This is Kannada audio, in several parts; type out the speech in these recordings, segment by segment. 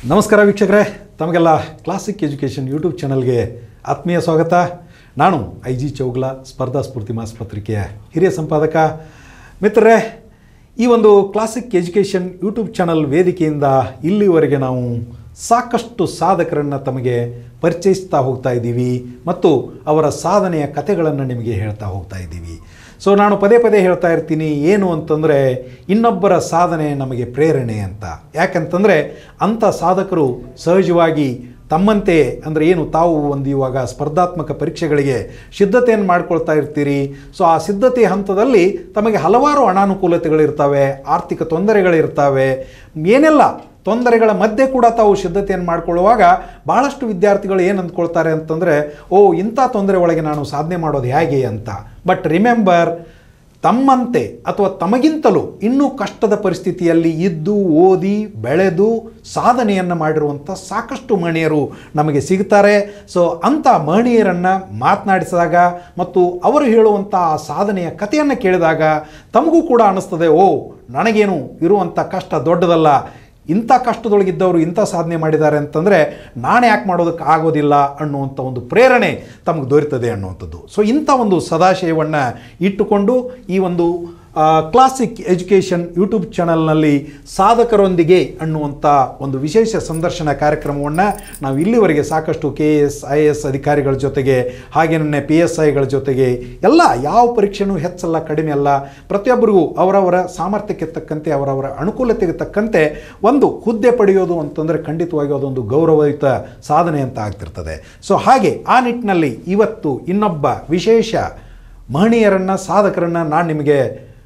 ನಮಸ್ಕಾರ ವೀಕ್ಷಕರೇ ತಮಗೆಲ್ಲ ಕ್ಲಾಸಿಕ್ ಎಜುಕೇಷನ್ ಯೂಟ್ಯೂಬ್ ಚಾನಲ್ಗೆ ಆತ್ಮೀಯ ಸ್ವಾಗತ ನಾನು ಐ ಜಿ ಚೌಗ್ಲಾ ಸ್ಪರ್ಧಾ ಸ್ಫೂರ್ತಿ ಮಾಸ ಪತ್ರಿಕೆಯ ಹಿರಿಯ ಸಂಪಾದಕ ಮಿತ್ರರೇ ಈ ಒಂದು ಕ್ಲಾಸಿಕ್ ಎಜುಕೇಷನ್ ಯೂಟ್ಯೂಬ್ ಚಾನಲ್ ವೇದಿಕೆಯಿಂದ ಇಲ್ಲಿವರೆಗೆ ನಾವು ಸಾಕಷ್ಟು ಸಾಧಕರನ್ನು ತಮಗೆ ಪರಿಚಯಿಸ್ತಾ ಹೋಗ್ತಾ ಇದ್ದೀವಿ ಮತ್ತು ಅವರ ಸಾಧನೆಯ ಕಥೆಗಳನ್ನು ನಿಮಗೆ ಹೇಳ್ತಾ ಹೋಗ್ತಾ ಇದ್ದೀವಿ ಸೊ ನಾನು ಪದೇ ಪದೇ ಹೇಳ್ತಾ ಇರ್ತೀನಿ ಏನು ಅಂತಂದರೆ ಇನ್ನೊಬ್ಬರ ಸಾಧನೆ ನಮಗೆ ಪ್ರೇರಣೆ ಅಂತ ಯಾಕಂತಂದರೆ ಅಂಥ ಸಾಧಕರು ಸಹಜವಾಗಿ ತಮ್ಮಂತೆ ಅಂದರೆ ಏನು ತಾವು ಒಂದು ಇವಾಗ ಸ್ಪರ್ಧಾತ್ಮಕ ಪರೀಕ್ಷೆಗಳಿಗೆ ಸಿದ್ಧತೆಯನ್ನು ಮಾಡ್ಕೊಳ್ತಾ ಇರ್ತೀರಿ ಸೊ ಆ ಸಿದ್ಧತೆ ಹಂತದಲ್ಲಿ ತಮಗೆ ಹಲವಾರು ಅನಾನುಕೂಲತೆಗಳಿರ್ತವೆ ಆರ್ಥಿಕ ತೊಂದರೆಗಳಿರ್ತವೆ ಏನೆಲ್ಲ ತೊಂದರೆಗಳ ಮಧ್ಯೆ ಕೂಡ ತಾವು ಸಿದ್ಧತೆಯನ್ನು ಮಾಡ್ಕೊಳ್ಳುವಾಗ ಭಾಳಷ್ಟು ವಿದ್ಯಾರ್ಥಿಗಳು ಏನು ಅಂದ್ಕೊಳ್ತಾರೆ ಅಂತಂದರೆ ಓ ಇಂಥ ತೊಂದರೆ ಒಳಗೆ ನಾನು ಸಾಧನೆ ಮಾಡೋದು ಹೇಗೆ ಅಂತ ಬಟ್ ರಿಮೆಂಬರ್ ತಮ್ಮಂತೆ ಅಥವಾ ತಮಗಿಂತಲೂ ಇನ್ನೂ ಕಷ್ಟದ ಪರಿಸ್ಥಿತಿಯಲ್ಲಿ ಇದ್ದು ಓದಿ ಬೆಳೆದು ಸಾಧನೆಯನ್ನು ಮಾಡಿರುವಂಥ ಸಾಕಷ್ಟು ಮಹನೀಯರು ನಮಗೆ ಸಿಗ್ತಾರೆ ಸೊ ಅಂಥ ಮಹನೀಯರನ್ನು ಮಾತನಾಡಿಸಿದಾಗ ಮತ್ತು ಅವರು ಹೇಳುವಂಥ ಆ ಸಾಧನೆಯ ಕಥೆಯನ್ನು ಕೇಳಿದಾಗ ತಮಗೂ ಕೂಡ ಅನ್ನಿಸ್ತದೆ ಓ ನನಗೇನು ಇರುವಂಥ ಕಷ್ಟ ದೊಡ್ಡದಲ್ಲ ಇಂಥ ಕಷ್ಟದೊಳಗಿದ್ದವರು ಇಂಥ ಸಾಧನೆ ಮಾಡಿದ್ದಾರೆ ಅಂತಂದರೆ ನಾನು ಯಾಕೆ ಮಾಡೋದಕ್ಕೆ ಆಗೋದಿಲ್ಲ ಅನ್ನುವಂಥ ಒಂದು ಪ್ರೇರಣೆ ತಮಗೆ ದೊರೀತದೆ ಅನ್ನುವಂಥದ್ದು ಸೊ ಇಂಥ ಒಂದು ಸದಾಶಯವನ್ನು ಇಟ್ಟುಕೊಂಡು ಈ ಒಂದು ಕ್ಲಾಸಿಕ್ ಎಜುಕೇಷನ್ ಯೂಟ್ಯೂಬ್ ಚಾನಲ್ನಲ್ಲಿ ಸಾಧಕರೊಂದಿಗೆ ಅನ್ನುವಂಥ ಒಂದು ವಿಶೇಷ ಸಂದರ್ಶನ ಕಾರ್ಯಕ್ರಮವನ್ನು ನಾವು ಇಲ್ಲಿವರೆಗೆ ಸಾಕಷ್ಟು ಕೆ ಎಸ್ ಐ ಎಸ್ ಅಧಿಕಾರಿಗಳ ಜೊತೆಗೆ ಹಾಗೆಯೇ ಪಿ ಎಸ್ ಐಗಳ ಜೊತೆಗೆ ಎಲ್ಲ ಯಾವ ಪರೀಕ್ಷೆನೂ ಹೆಚ್ಚಲ್ಲ ಕಡಿಮೆ ಅಲ್ಲ ಪ್ರತಿಯೊಬ್ಬರಿಗೂ ಅವರವರ ಸಾಮರ್ಥ್ಯಕ್ಕೆ ತಕ್ಕಂತೆ ಅವರವರ ಅನುಕೂಲತೆಗೆ ತಕ್ಕಂತೆ ಒಂದು ಹುದ್ದೆ ಪಡೆಯೋದು ಅಂತಂದರೆ ಖಂಡಿತವಾಗಿ ಅದೊಂದು ಗೌರವಯುತ ಸಾಧನೆ ಅಂತ ಆಗ್ತಿರ್ತದೆ ಸೊ ಹಾಗೆ ಆ ನಿಟ್ಟಿನಲ್ಲಿ ಇವತ್ತು ಇನ್ನೊಬ್ಬ ವಿಶೇಷ ಮಹನೀಯರನ್ನು ಸಾಧಕರನ್ನು ನಾನು ನಿಮಗೆ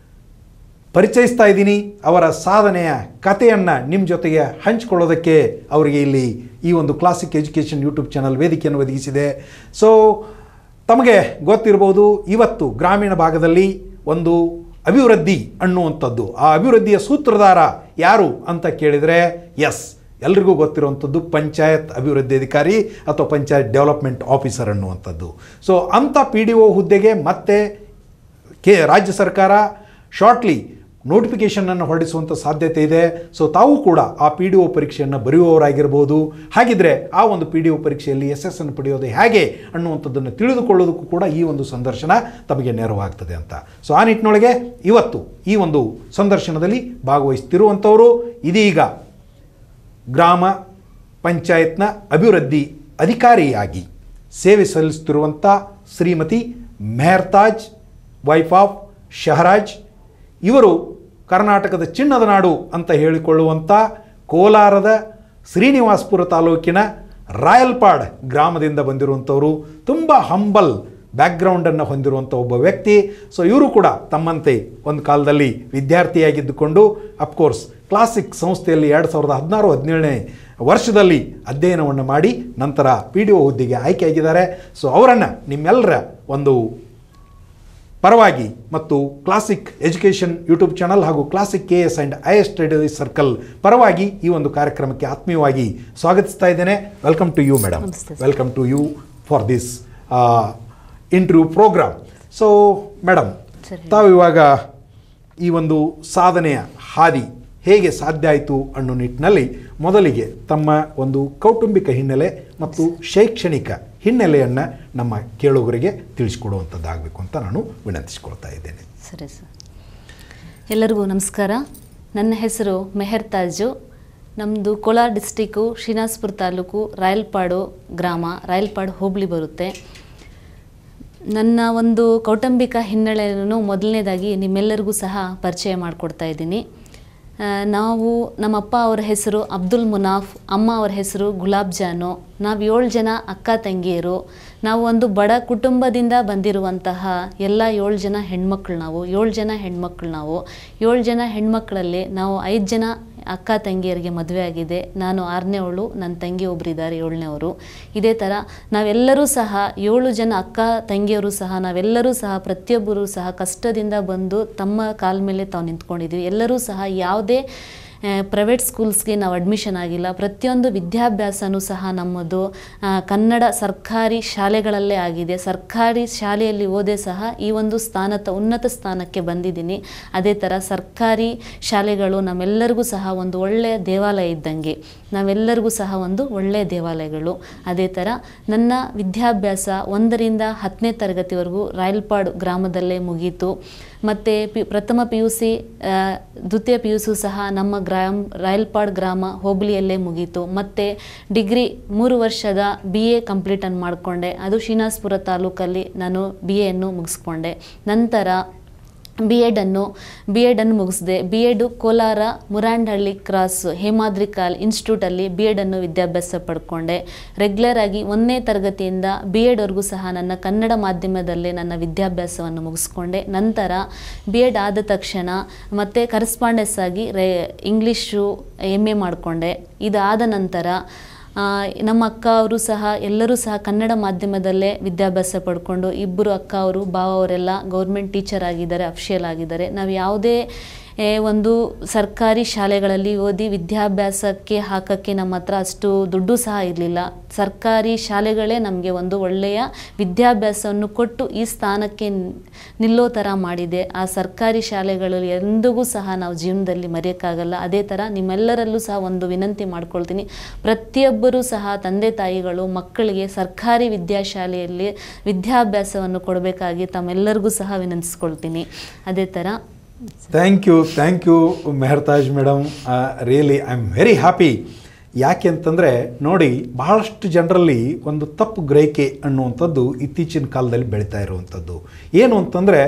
ಪರಿಚಯಿಸ್ತಾ ಇದ್ದೀನಿ ಅವರ ಸಾಧನೆಯ ಕಥೆಯನ್ನು ನಿಮ್ಮ ಜೊತೆಗೆ ಹಂಚಿಕೊಳ್ಳೋದಕ್ಕೆ ಅವರಿಗೆ ಇಲ್ಲಿ ಈ ಒಂದು ಕ್ಲಾಸಿಕ್ ಎಜುಕೇಷನ್ ಯೂಟ್ಯೂಬ್ ಚಾನಲ್ ವೇದಿಕೆಯನ್ನು ಒದಗಿಸಿದೆ ಸೊ ತಮಗೆ ಗೊತ್ತಿರ್ಬೋದು ಇವತ್ತು ಗ್ರಾಮೀಣ ಭಾಗದಲ್ಲಿ ಒಂದು ಅಭಿವೃದ್ಧಿ ಅನ್ನುವಂಥದ್ದು ಆ ಅಭಿವೃದ್ಧಿಯ ಸೂತ್ರಧಾರ ಯಾರು ಅಂತ ಕೇಳಿದರೆ ಎಸ್ ಎಲ್ರಿಗೂ ಗೊತ್ತಿರುವಂಥದ್ದು ಪಂಚಾಯತ್ ಅಭಿವೃದ್ಧಿ ಅಧಿಕಾರಿ ಅಥವಾ ಪಂಚಾಯತ್ ಡೆವಲಪ್ಮೆಂಟ್ ಆಫೀಸರ್ ಅನ್ನುವಂಥದ್ದು ಸೊ ಅಂಥ ಪಿ ಡಿ ಒ ಹುದ್ದೆಗೆ ಮತ್ತೆ ಕೆ ರಾಜ್ಯ ಸರ್ಕಾರ ಶಾರ್ಟ್ಲಿ ನೋಟಿಫಿಕೇಷನನ್ನು ಹೊರಡಿಸುವಂಥ ಸಾಧ್ಯತೆ ಇದೆ ಸೊ ತಾವು ಕೂಡ ಆ ಪಿ ಡಿ ಒ ಪರೀಕ್ಷೆಯನ್ನು ಬರೆಯುವವರಾಗಿರ್ಬೋದು ಹಾಗಿದ್ರೆ ಆ ಒಂದು ಪಿ ಡಿ ಒ ಪರೀಕ್ಷೆಯಲ್ಲಿ ಯಶಸ್ಸನ್ನು ಪಡೆಯೋದು ಹೇಗೆ ಅನ್ನುವಂಥದ್ದನ್ನು ತಿಳಿದುಕೊಳ್ಳೋದಕ್ಕೂ ಕೂಡ ಈ ಒಂದು ಸಂದರ್ಶನ ತಮಗೆ ನೆರವಾಗ್ತದೆ ಅಂತ ಸೊ ಆ ನಿಟ್ಟಿನೊಳಗೆ ಇವತ್ತು ಈ ಒಂದು ಸಂದರ್ಶನದಲ್ಲಿ ಭಾಗವಹಿಸ್ತಿರುವಂಥವರು ಇದೀಗ ಗ್ರಾಮ ಪಂಚಾಯತ್ನ ಅಭಿವೃದ್ಧಿ ಅಧಿಕಾರಿಯಾಗಿ ಸೇವೆ ಸಲ್ಲಿಸುತ್ತಿರುವಂಥ ಶ್ರೀಮತಿ ಮೆಹರ್ತಾಜ್ ವೈಫ್ ಆಫ್ ಶಹರಾಜ್ ಇವರು ಕರ್ನಾಟಕದ ಚಿನ್ನದ ನಾಡು ಅಂತ ಹೇಳಿಕೊಳ್ಳುವಂಥ ಕೋಲಾರದ ಶ್ರೀನಿವಾಸಪುರ ತಾಲೂಕಿನ ರಾಯಲ್ಪಾಡ್ ಗ್ರಾಮದಿಂದ ಬಂದಿರುವಂಥವರು ತುಂಬ ಹಂಬಲ್ ಬ್ಯಾಕ್ಗ್ರೌಂಡನ್ನು ಹೊಂದಿರುವಂಥ ಒಬ್ಬ ವ್ಯಕ್ತಿ ಸೊ ಇವರು ಕೂಡ ತಮ್ಮಂತೆ ಒಂದು ಕಾಲದಲ್ಲಿ ವಿದ್ಯಾರ್ಥಿಯಾಗಿದ್ದುಕೊಂಡು ಅಫ್ಕೋರ್ಸ್ ಕ್ಲಾಸಿಕ್ ಸಂಸ್ಥೆಯಲ್ಲಿ ಎರಡು ಸಾವಿರದ ಹದಿನಾರು ಹದಿನೇಳನೇ ವರ್ಷದಲ್ಲಿ ಅಧ್ಯಯನವನ್ನು ಮಾಡಿ ನಂತರ ಪಿ ಡಿ ಒ ಹುದ್ದೆಗೆ ಆಯ್ಕೆಯಾಗಿದ್ದಾರೆ ಸೊ ಅವರನ್ನು ನಿಮ್ಮೆಲ್ಲರ ಒಂದು ಪರವಾಗಿ ಮತ್ತು ಕ್ಲಾಸಿಕ್ ಎಜುಕೇಷನ್ ಯೂಟ್ಯೂಬ್ ಚಾನಲ್ ಹಾಗೂ classic K S and I S study circle ಪರವಾಗಿ ಈ ಒಂದು ಕಾರ್ಯಕ್ರಮಕ್ಕೆ ಆತ್ಮೀಯವಾಗಿ ಸ್ವಾಗತಿಸ್ತಾ ಇದ್ದೇನೆ ವೆಲ್ಕಮ್ ಟು ಯು ಮೇಡಮ್ ನಮಸ್ತೆ sir. Welcome to you for this interview programme so madam ಸರಿ. ತಾವು ಇವಾಗ ಈ ಒಂದು ಸಾಧನೆಯ ಹಾದಿ ಹೇಗೆ ಸಾಧ್ಯ ಆಯಿತು ಅನ್ನೋ ನಿಟ್ಟಿನಲ್ಲಿ ಮೊದಲಿಗೆ ತಮ್ಮ ಒಂದು ಕೌಟುಂಬಿಕ ಹಿನ್ನೆಲೆ ಮತ್ತು ಶೈಕ್ಷಣಿಕ ಹಿನ್ನೆಲೆಯನ್ನು ನಮ್ಮ ಕೇಳುಗರಿಗೆ ತಿಳಿಸ್ಕೊಡುವಂಥದ್ದಾಗಬೇಕು ಅಂತ ನಾನು ವಿನಂತಿಸ್ಕೊಳ್ತಾ ಇದ್ದೇನೆ ಸರಿ ಸರ್ ಎಲ್ಲರಿಗೂ ನಮಸ್ಕಾರ ನನ್ನ ಹೆಸರು ಮೆಹರ್ ತಾಜು ನಮ್ಮದು ಕೋಲಾರ ಡಿಸ್ಟಿಕ್ಕು ಶ್ರೀನಿವಾಸಪುರ ತಾಲೂಕು ರಾಯಲ್ಪಾಡು ಗ್ರಾಮ ರಾಯಲ್ಪಾಡು ಹೋಬಳಿ ಬರುತ್ತೆ ನನ್ನ ಒಂದು ಕೌಟುಂಬಿಕ ಹಿನ್ನೆಲೆಯನ್ನು ಮೊದಲನೇದಾಗಿ ನಿಮ್ಮೆಲ್ಲರಿಗೂ ಸಹ ಪರಿಚಯ ಮಾಡಿಕೊಡ್ತಾ ಇದ್ದೀನಿ ಆ, ನಾವು ನಮ್ಮಪ್ಪ ಅವರ ಹೆಸರು ಅಬ್ದುಲ್ ಮುನಾಫ್ ಅಮ್ಮ ಅವರ ಹೆಸರು ಗುಲಾಬ್ ಜಾನು ನಾವು ಏಳು ಜನ ಅಕ್ಕ ತಂಗಿಯರು ನಾವು ಒಂದು ಬಡ ಕುಟುಂಬದಿಂದ ಬಂದಿರುವಂತಹ ಎಲ್ಲ ಏಳು ಜನ ಹೆಣ್ಮಕ್ಳು ನಾವು ಏಳು ಜನ ಹೆಣ್ಮಕ್ಳು ನಾವು ಏಳು ಜನ ಹೆಣ್ಮಕ್ಳಲ್ಲಿ ನಾವು ಐದು ಜನ ಅಕ್ಕ ತಂಗಿಯರಿಗೆ ಮದುವೆ ಆಗಿದೆ ನಾನು ಆರನೇವಳು ನನ್ನ ತಂಗಿ ಒಬ್ರು ಇದ್ದಾರೆ ಏಳನೇವರು ಇದೇ ಥರ ನಾವೆಲ್ಲರೂ ಸಹ ಏಳು ಜನ ಅಕ್ಕ ತಂಗಿಯರು ಸಹ ನಾವೆಲ್ಲರೂ ಸಹ ಪ್ರತಿಯೊಬ್ಬರು ಸಹ ಕಷ್ಟದಿಂದ ಬಂದು ತಮ್ಮ ಕಾಲ ಮೇಲೆ ತಾವು ನಿಂತ್ಕೊಂಡಿದ್ವಿ ಎಲ್ಲರೂ ಸಹ ಯಾವುದೇ ಪ್ರೈವೇಟ್ ಸ್ಕೂಲ್ಸ್ಗೆ ನಾವು ಅಡ್ಮಿಷನ್ ಆಗಿಲ್ಲ ಪ್ರತಿಯೊಂದು ವಿದ್ಯಾಭ್ಯಾಸನೂ ಸಹ ನಮ್ಮದು ಆ, ಕನ್ನಡ ಸರ್ಕಾರಿ ಶಾಲೆಗಳಲ್ಲೇ ಆಗಿದೆ ಸರ್ಕಾರಿ ಶಾಲೆಯಲ್ಲಿ ಓದೇ ಸಹ ಈ ಒಂದು ಸ್ಥಾನದ ಉನ್ನತ ಸ್ಥಾನಕ್ಕೆ ಬಂದಿದ್ದೀನಿ ಅದೇ ಥರ ಸರ್ಕಾರಿ ಶಾಲೆಗಳು ನಮ್ಮೆಲ್ಲರಿಗೂ ಸಹ ಒಂದು ಒಳ್ಳೆಯ ದೇವಾಲಯ ಇದ್ದಂಗೆ ನಾವೆಲ್ಲರಿಗೂ ಸಹ ಒಂದು ಒಳ್ಳೆಯ ದೇವಾಲಯಗಳು ಅದೇ ಥರ ನನ್ನ ವಿದ್ಯಾಭ್ಯಾಸ ಒಂದರಿಂದ ಹತ್ತನೇ ತರಗತಿವರೆಗೂ ರಾಯಲ್ಪಾಡ್ ಗ್ರಾಮದಲ್ಲೇ ಮುಗೀತು ಮತ್ತು ಪಿ ಪ್ರಥಮ ಪಿ ಯು ಸಿ ದ್ವಿತೀಯ ಪಿ ಯು ಸಿ ಸಹ ನಮ್ಮ ಗ್ರಾಮ ರಾಯಲ್ಪಾಡ್ ಗ್ರಾಮ ಹೋಬಳಿಯಲ್ಲೇ ಮುಗೀತು ಮತ್ತು ಡಿಗ್ರಿ ಮೂರು ವರ್ಷದ ಬಿ ಎ ಕಂಪ್ಲೀಟನ್ನು ಮಾಡಿಕೊಂಡೆ ಅದು ಶ್ರೀನಿವಾಸಪುರ ತಾಲೂಕಲ್ಲಿ ನಾನು ಬಿ ಎಯನ್ನು ಮುಗಿಸ್ಕೊಂಡೆ ನಂತರ ಬಿ ಎಡನ್ನು ಬಿ ಎಡನ್ನು ಮುಗಿಸಿದೆ B Ed Kolar Murandahalli cross Hemadri ಕಾಲ್ ಇನ್ಸ್ಟಿಟ್ಯೂಟಲ್ಲಿ ಬಿ ಎಡನ್ನು ವಿದ್ಯಾಭ್ಯಾಸ ಪಡ್ಕೊಂಡೆ ರೆಗ್ಯುಲರ್ ಆಗಿ ಒಂದನೇ ತರಗತಿಯಿಂದ ಬಿ ಎಡ್ವರೆಗೂ ಸಹ ನನ್ನ ಕನ್ನಡ ಮಾಧ್ಯಮದಲ್ಲೇ ನನ್ನ ವಿದ್ಯಾಭ್ಯಾಸವನ್ನು ಮುಗಿಸ್ಕೊಂಡೆ ನಂತರ ಬಿ ಎಡ್ ಆದ ತಕ್ಷಣ ಮತ್ತೆ ಕರೆಸ್ಪಾಂಡೆನ್ಸ್ ಆಗಿ ರೇ ಇಂಗ್ಲೀಷು ಎಮ್ ಎ ಮಾಡಿಕೊಂಡೆ ಇದಾದ ನಂತರ ಆ, ನಮ್ಮ ಅಕ್ಕ ಅವರು ಸಹ ಎಲ್ಲರೂ ಸಹ ಕನ್ನಡ ಮಾಧ್ಯಮದಲ್ಲೇ ವಿದ್ಯಾಭ್ಯಾಸ ಪಡ್ಕೊಂಡು ಇಬ್ಬರು ಅಕ್ಕ ಅವರು ಭಾವ ಅವರೆಲ್ಲ ಗೌರ್ಮೆಂಟ್ ಟೀಚರ್ ಆಗಿದ್ದಾರೆ ಅಫಿಷಿಯಲ್ ಆಗಿದ್ದಾರೆ ನಾವು ಯಾವುದೇ ಏ, ಒಂದು ಸರ್ಕಾರಿ ಶಾಲೆಗಳಲ್ಲಿ ಓದಿ ವಿದ್ಯಾಭ್ಯಾಸಕ್ಕೆ ಹಾಕೋಕ್ಕೆ ನಮ್ಮ ಹತ್ರ ಅಷ್ಟು ದುಡ್ಡು ಸಹ ಇರಲಿಲ್ಲ ಸರ್ಕಾರಿ ಶಾಲೆಗಳೇ ನಮಗೆ ಒಂದು ಒಳ್ಳೆಯ ವಿದ್ಯಾಭ್ಯಾಸವನ್ನು ಕೊಟ್ಟು ಈ ಸ್ಥಾನಕ್ಕೆ ನ್- ನಿಲ್ಲೋ ಥರ ಮಾಡಿದೆ ಆ ಸರ್ಕಾರಿ ಶಾಲೆಗಳು ಎಂದಿಗೂ ಸಹ ನಾವು ಜೀವನದಲ್ಲಿ ಮರೆಯೋಕ್ಕಾಗಲ್ಲ ಅದೇ ಥರ ನಿಮ್ಮೆಲ್ಲರಲ್ಲೂ ಸಹ ಒಂದು ವಿನಂತಿ ಮಾಡ್ಕೊಳ್ತೀನಿ ಪ್ರತಿಯೊಬ್ಬರೂ ಸಹ ತಂದೆ ತಾಯಿಗಳು ಮಕ್ಕಳಿಗೆ ಸರ್ಕಾರಿ ವಿದ್ಯಾಶಾಲೆಯಲ್ಲಿ ವಿದ್ಯಾಭ್ಯಾಸವನ್ನು ಕೊಡಬೇಕಾಗಿ ತಮ್ಮೆಲ್ಲರಿಗೂ ಸಹ ವಿನಂತಿಸ್ಕೊಳ್ತೀನಿ ಅದೇ ಥರ thank you thank you Mehartaj madam really I am very happy ಯಾಕೆ ಅಂತಂದರೆ ನೋಡಿ ಬಹಳಷ್ಟು ಜನರಲ್ಲಿ ಒಂದು ತಪ್ಪು ಗ್ರಹಿಕೆ ಅನ್ನುವಂಥದ್ದು ಇತ್ತೀಚಿನ ಕಾಲದಲ್ಲಿ ಬೆಳೀತಾ ಇರುವಂಥದ್ದು ಏನು ಅಂತಂದರೆ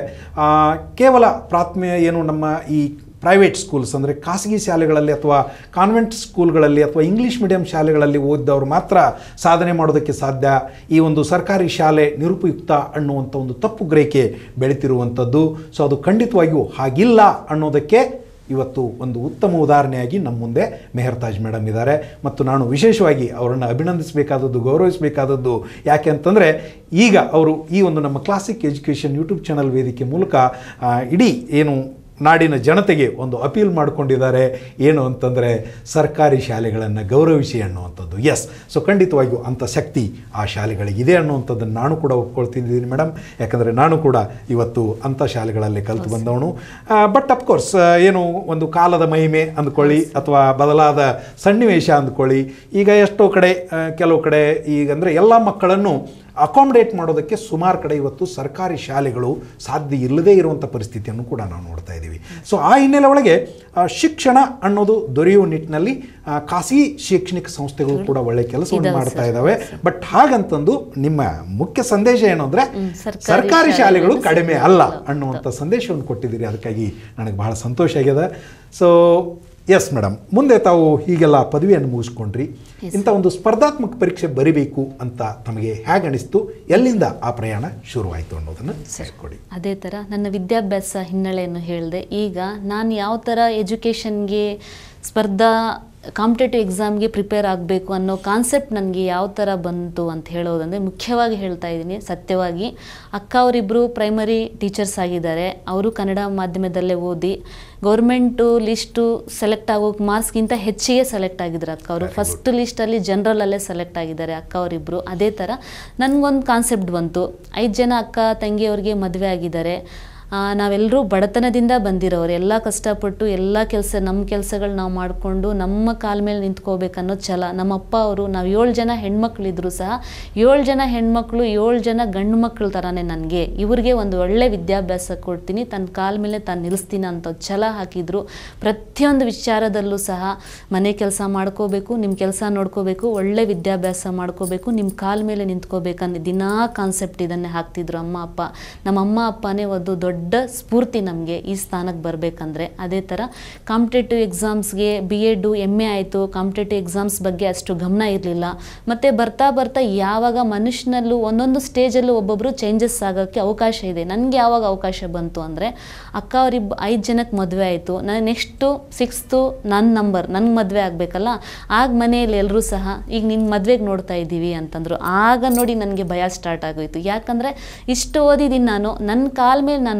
ಕೇವಲ ಪ್ರಾಥಮಿಕ ಏನು ನಮ್ಮ ಈ ಪ್ರೈವೇಟ್ ಸ್ಕೂಲ್ಸ್ ಅಂದರೆ ಖಾಸಗಿ ಶಾಲೆಗಳಲ್ಲಿ ಅಥವಾ ಕಾನ್ವೆಂಟ್ ಸ್ಕೂಲ್ಗಳಲ್ಲಿ ಅಥವಾ ಇಂಗ್ಲೀಷ್ ಮೀಡಿಯಂ ಶಾಲೆಗಳಲ್ಲಿ ಓದಿದವರು ಮಾತ್ರ ಸಾಧನೆ ಮಾಡೋದಕ್ಕೆ ಸಾಧ್ಯ ಈ ಒಂದು ಸರ್ಕಾರಿ ಶಾಲೆ ನಿರುಪಯುಕ್ತ ಅನ್ನುವಂಥ ಒಂದು ತಪ್ಪು ಗ್ರಹಿಕೆ ಬೆಳೀತಿರುವಂಥದ್ದು ಸೊ ಅದು ಖಂಡಿತವಾಗಿಯೂ ಹಾಗಿಲ್ಲ ಅನ್ನೋದಕ್ಕೆ ಇವತ್ತು ಒಂದು ಉತ್ತಮ ಉದಾಹರಣೆಯಾಗಿ ನಮ್ಮ ಮುಂದೆ ಮೆಹರ್ತಾಜ್ ಮೇಡಮ್ ಇದ್ದಾರೆ ಮತ್ತು ನಾನು ವಿಶೇಷವಾಗಿ ಅವರನ್ನು ಅಭಿನಂದಿಸಬೇಕಾದದ್ದು ಗೌರವಿಸಬೇಕಾದದ್ದು ಯಾಕೆ ಅಂತಂದರೆ ಈಗ ಅವರು ಈ ಒಂದು ನಮ್ಮ ಕ್ಲಾಸಿಕ್ ಎಜುಕೇಷನ್ ಯೂಟ್ಯೂಬ್ ಚಾನಲ್ ವೇದಿಕೆ ಮೂಲಕ ಆ, ಇಡೀ ಏನು ನಾಡಿನ ಜನತೆಗೆ ಒಂದು ಅಪೀಲ್ ಮಾಡಿಕೊಂಡಿದ್ದಾರೆ ಏನು ಅಂತಂದರೆ ಸರ್ಕಾರಿ ಶಾಲೆಗಳನ್ನು ಗೌರವಿಸಿ ಅನ್ನುವಂಥದ್ದು ಎಸ್ ಸೊ ಖಂಡಿತವಾಗಿಯೂ ಅಂಥ ಶಕ್ತಿ ಆ ಶಾಲೆಗಳಿಗಿದೆ ಅನ್ನುವಂಥದ್ದನ್ನು ನಾನು ಕೂಡ ಒಪ್ಕೊಳ್ತಿದ್ದೀನಿ ಮೇಡಮ್ ಯಾಕಂದರೆ ನಾನು ಕೂಡ ಇವತ್ತು ಅಂಥ ಶಾಲೆಗಳಲ್ಲಿ ಕಲಿತು ಬಂದವನು ಬಟ್ ಅಫ್ಕೋರ್ಸ್ ಏನು ಒಂದು ಕಾಲದ ಮಹಿಮೆ ಅಂದ್ಕೊಳ್ಳಿ ಅಥವಾ ಬದಲಾದ ಸನ್ನಿವೇಶ ಅಂದ್ಕೊಳ್ಳಿ ಈಗ ಎಷ್ಟೋ ಕಡೆ ಆ, ಕೆಲವು ಕಡೆ ಈಗ ಅಂದರೆ ಎಲ್ಲ ಮಕ್ಕಳನ್ನು ಅಕಾಮಿಡೇಟ್ ಮಾಡೋದಕ್ಕೆ ಸುಮಾರು ಕಡೆ ಇವತ್ತು ಸರ್ಕಾರಿ ಶಾಲೆಗಳು ಸಾಧ್ಯ ಇಲ್ಲದೇ ಇರುವಂಥ ಪರಿಸ್ಥಿತಿಯನ್ನು ಕೂಡ ನಾವು ನೋಡ್ತಾ ಇದ್ದೀವಿ ಸೊ ಆ ಹಿನ್ನೆಲೆ ಒಳಗೆ ಆ, ಶಿಕ್ಷಣ ಅನ್ನೋದು ದೊರೆಯುವ ನಿಟ್ಟಿನಲ್ಲಿ ಆ, ಖಾಸಗಿ ಶೈಕ್ಷಣಿಕ ಸಂಸ್ಥೆಗಳು ಕೂಡ ಒಳ್ಳೆ ಕೆಲಸವನ್ನು ಇದಾವೆ ಮಾಡ್ತಾ ಸರ್. ಇದ್ದಾವೆ ಬಟ್ ಹಾಗಂತಂದು ನಿಮ್ಮ ಮುಖ್ಯ ಸಂದೇಶ ಏನು ಅಂದರೆ ಹ್ಮ್, ಸರ್ಕಾರಿ ಸರ್ಕಾರಿ ಶಾಲೆಗಳು ಶಾಲೆಗಳು ಕಡಿಮೆ ಸಿಗ್ತಾ ಅಲ್ಲ ಇಲ್ಲ. ಅನ್ನುವಂಥ ಸಂದೇಶವನ್ನು ಕೊಟ್ಟಿದ್ದೀರಿ ಅದಕ್ಕಾಗಿ ನನಗೆ ಬಹಳ ಸಂತೋಷ ಆಗ್ಯದ ಸೊ ಎಸ್ ಮೇಡಮ್ ಮುಂದೆ ತಾವು ಹೀಗೆಲ್ಲ ಪದವಿಯನ್ನು ಮುಗಿಸ್ಕೊಂಡ್ರಿ Yes, ಇಂಥ ಒಂದು ಸ್ಪರ್ಧಾತ್ಮಕ ಪರೀಕ್ಷೆ ಬರಿಬೇಕು ಅಂತ ತಮಗೆ ಹೇಗೆ ಅನಿಸ್ತು ಎಲ್ಲಿಂದ ಆ ಪ್ರಯಾಣ ಶುರುವಾಯಿತು ಅನ್ನೋದನ್ನು ಸೇರ್ಕೊಡಿ ಅದೇ ಥರ ನನ್ನ ವಿದ್ಯಾಭ್ಯಾಸ ಹಿನ್ನೆಲೆಯನ್ನು ಹೇಳಿದೆ ಈಗ ನಾನು ಯಾವ ಥರ ಎಜುಕೇಷನ್ಗೆ ಸ್ಪರ್ಧಾ ಕಾಂಪಿಟೇಟಿವ್ ಎಕ್ಸಾಮ್ಗೆ ಪ್ರಿಪೇರ್ ಆಗಬೇಕು ಅನ್ನೋ ಕಾನ್ಸೆಪ್ಟ್ ನನಗೆ ಯಾವ ಥರ ಬಂತು ಅಂತ ಹೇಳೋದಂದರೆ ಮುಖ್ಯವಾಗಿ ಹೇಳ್ತಾ ಇದ್ದೀನಿ ಸತ್ಯವಾಗಿ ಅಕ್ಕ ಅವರಿಬ್ಬರು ಪ್ರೈಮರಿ ಟೀಚರ್ಸ್ ಆಗಿದ್ದಾರೆ ಅವರು ಕನ್ನಡ ಮಾಧ್ಯಮದಲ್ಲೇ ಓದಿ ಗೌರ್ಮೆಂಟು ಲಿಸ್ಟು ಸೆಲೆಕ್ಟ್ ಆಗೋಕೆ ಮಾರ್ಕ್ಸ್ಗಿಂತ ಹೆಚ್ಚಿಗೆ ಸೆಲೆಕ್ಟ್ ಆಗಿದ್ರು ಅಕ್ಕ ಅವರು Very ಫಸ್ಟ್ ಲಿಸ್ಟಲ್ಲಿ ಜನರಲಲ್ಲೇ ಸೆಲೆಕ್ಟ್ ಆಗಿದ್ದಾರೆ ಅಕ್ಕ ಅವರಿಬ್ಬರು ಅದೇ ಥರ ನನಗೊಂದು ಕಾನ್ಸೆಪ್ಟ್ ಬಂತು ಐದು ಜನ ಅಕ್ಕ ತಂಗಿಯವ್ರಿಗೆ ಮದುವೆ ಆಗಿದ್ದಾರೆ ಆ, ನಾವೆಲ್ಲರೂ ಬಡತನದಿಂದ ಬಂದಿರೋರು ಎಲ್ಲ ಕಷ್ಟಪಟ್ಟು ಎಲ್ಲ ಕೆಲಸ ನಮ್ಮ ಕೆಲಸಗಳು ನಾವು ಮಾಡಿಕೊಂಡು ನಮ್ಮ ಕಾಲ ಮೇಲೆ ನಿಂತ್ಕೋಬೇಕನ್ನೋ ಛಲ ನಮ್ಮ ಅಪ್ಪ ಅವರು ನಾವು ಏಳು ಜನ ಹೆಣ್ಮಕ್ಳಿದ್ರು ಸಹ ಏಳು ಜನ ಹೆಣ್ಮಕ್ಳು ಏಳು ಜನ ಗಂಡು ಮಕ್ಳ ಥರನೇ ನನಗೆ ಇವ್ರಿಗೆ ಒಂದು ಒಳ್ಳೆ ವಿದ್ಯಾಭ್ಯಾಸ ಕೊಡ್ತೀನಿ ತನ್ನ ಕಾಲ ಮೇಲೆ ತಾನು ನಿಲ್ಲಿಸ್ತೀನಿ ಅಂತ ಛಲ ಹಾಕಿದ್ರು ಪ್ರತಿಯೊಂದು ವಿಚಾರದಲ್ಲೂ ಸಹ ಮನೆ ಕೆಲಸ ಮಾಡ್ಕೋಬೇಕು ನಿಮ್ಮ ಕೆಲಸ ನೋಡ್ಕೋಬೇಕು ಒಳ್ಳೆ ವಿದ್ಯಾಭ್ಯಾಸ ಮಾಡ್ಕೋಬೇಕು ನಿಮ್ಮ ಕಾಲ ಮೇಲೆ ನಿಂತ್ಕೋಬೇಕಂದು ದಿನಾ ಕಾನ್ಸೆಪ್ಟ್ ಇದನ್ನೇ ಹಾಕ್ತಿದ್ರು ಅಮ್ಮ ಅಪ್ಪ ನಮ್ಮ ಅಮ್ಮ ಅಪ್ಪನೇ ಒಂದು ದೊಡ್ಡ ಸ್ಫೂರ್ತಿ ನಮಗೆ ಈ ಸ್ಥಾನಕ್ಕೆ ಬರಬೇಕಂದ್ರೆ ಅದೇ ಥರ ಕಾಂಪಿಟೇಟಿವ್ ಎಕ್ಸಾಮ್ಸ್ಗೆ ಬಿ ಎಡು ಎಮ್ ಎ ಆಯಿತು ಕಾಂಪಿಟೇಟಿವ್ ಎಕ್ಸಾಮ್ಸ್ ಬಗ್ಗೆ ಅಷ್ಟು ಗಮನ ಇರಲಿಲ್ಲ ಮತ್ತು ಬರ್ತಾ ಬರ್ತಾ ಯಾವಾಗ ಮನುಷ್ಯನಲ್ಲೂ ಒಂದೊಂದು ಸ್ಟೇಜಲ್ಲೂ ಒಬ್ಬೊಬ್ಬರು ಚೇಂಜಸ್ ಆಗೋಕ್ಕೆ ಅವಕಾಶ ಇದೆ ನನಗೆ ಯಾವಾಗ ಅವಕಾಶ ಬಂತು ಅಂದರೆ ಅಕ್ಕ ಅವರಿಬ್ಬ ಐದು ಜನಕ್ಕೆ ಮದುವೆ ಆಯಿತು ನಾನು ನೆಕ್ಸ್ಟು ಸಿಕ್ಸ್ತು ನನ್ನ ನಂಬರ್ ನನಗೆ ಮದುವೆ ಆಗಬೇಕಲ್ಲ ಆಗ ಮನೆಯಲ್ಲಿ ಎಲ್ಲರೂ ಸಹ ಈಗ ನಿನ್ನ ಮದುವೆಗೆ ನೋಡ್ತಾ ಇದ್ದೀವಿ ಅಂತಂದರು ಆಗ ನೋಡಿ ನನಗೆ ಭಯ ಸ್ಟಾರ್ಟ್ ಆಗೋಯ್ತು ಯಾಕಂದರೆ ಇಷ್ಟು ಓದಿದ್ದೀನಿ ನಾನು ನನ್ನ ಕಾಲ ಮೇಲೆ ನಾನು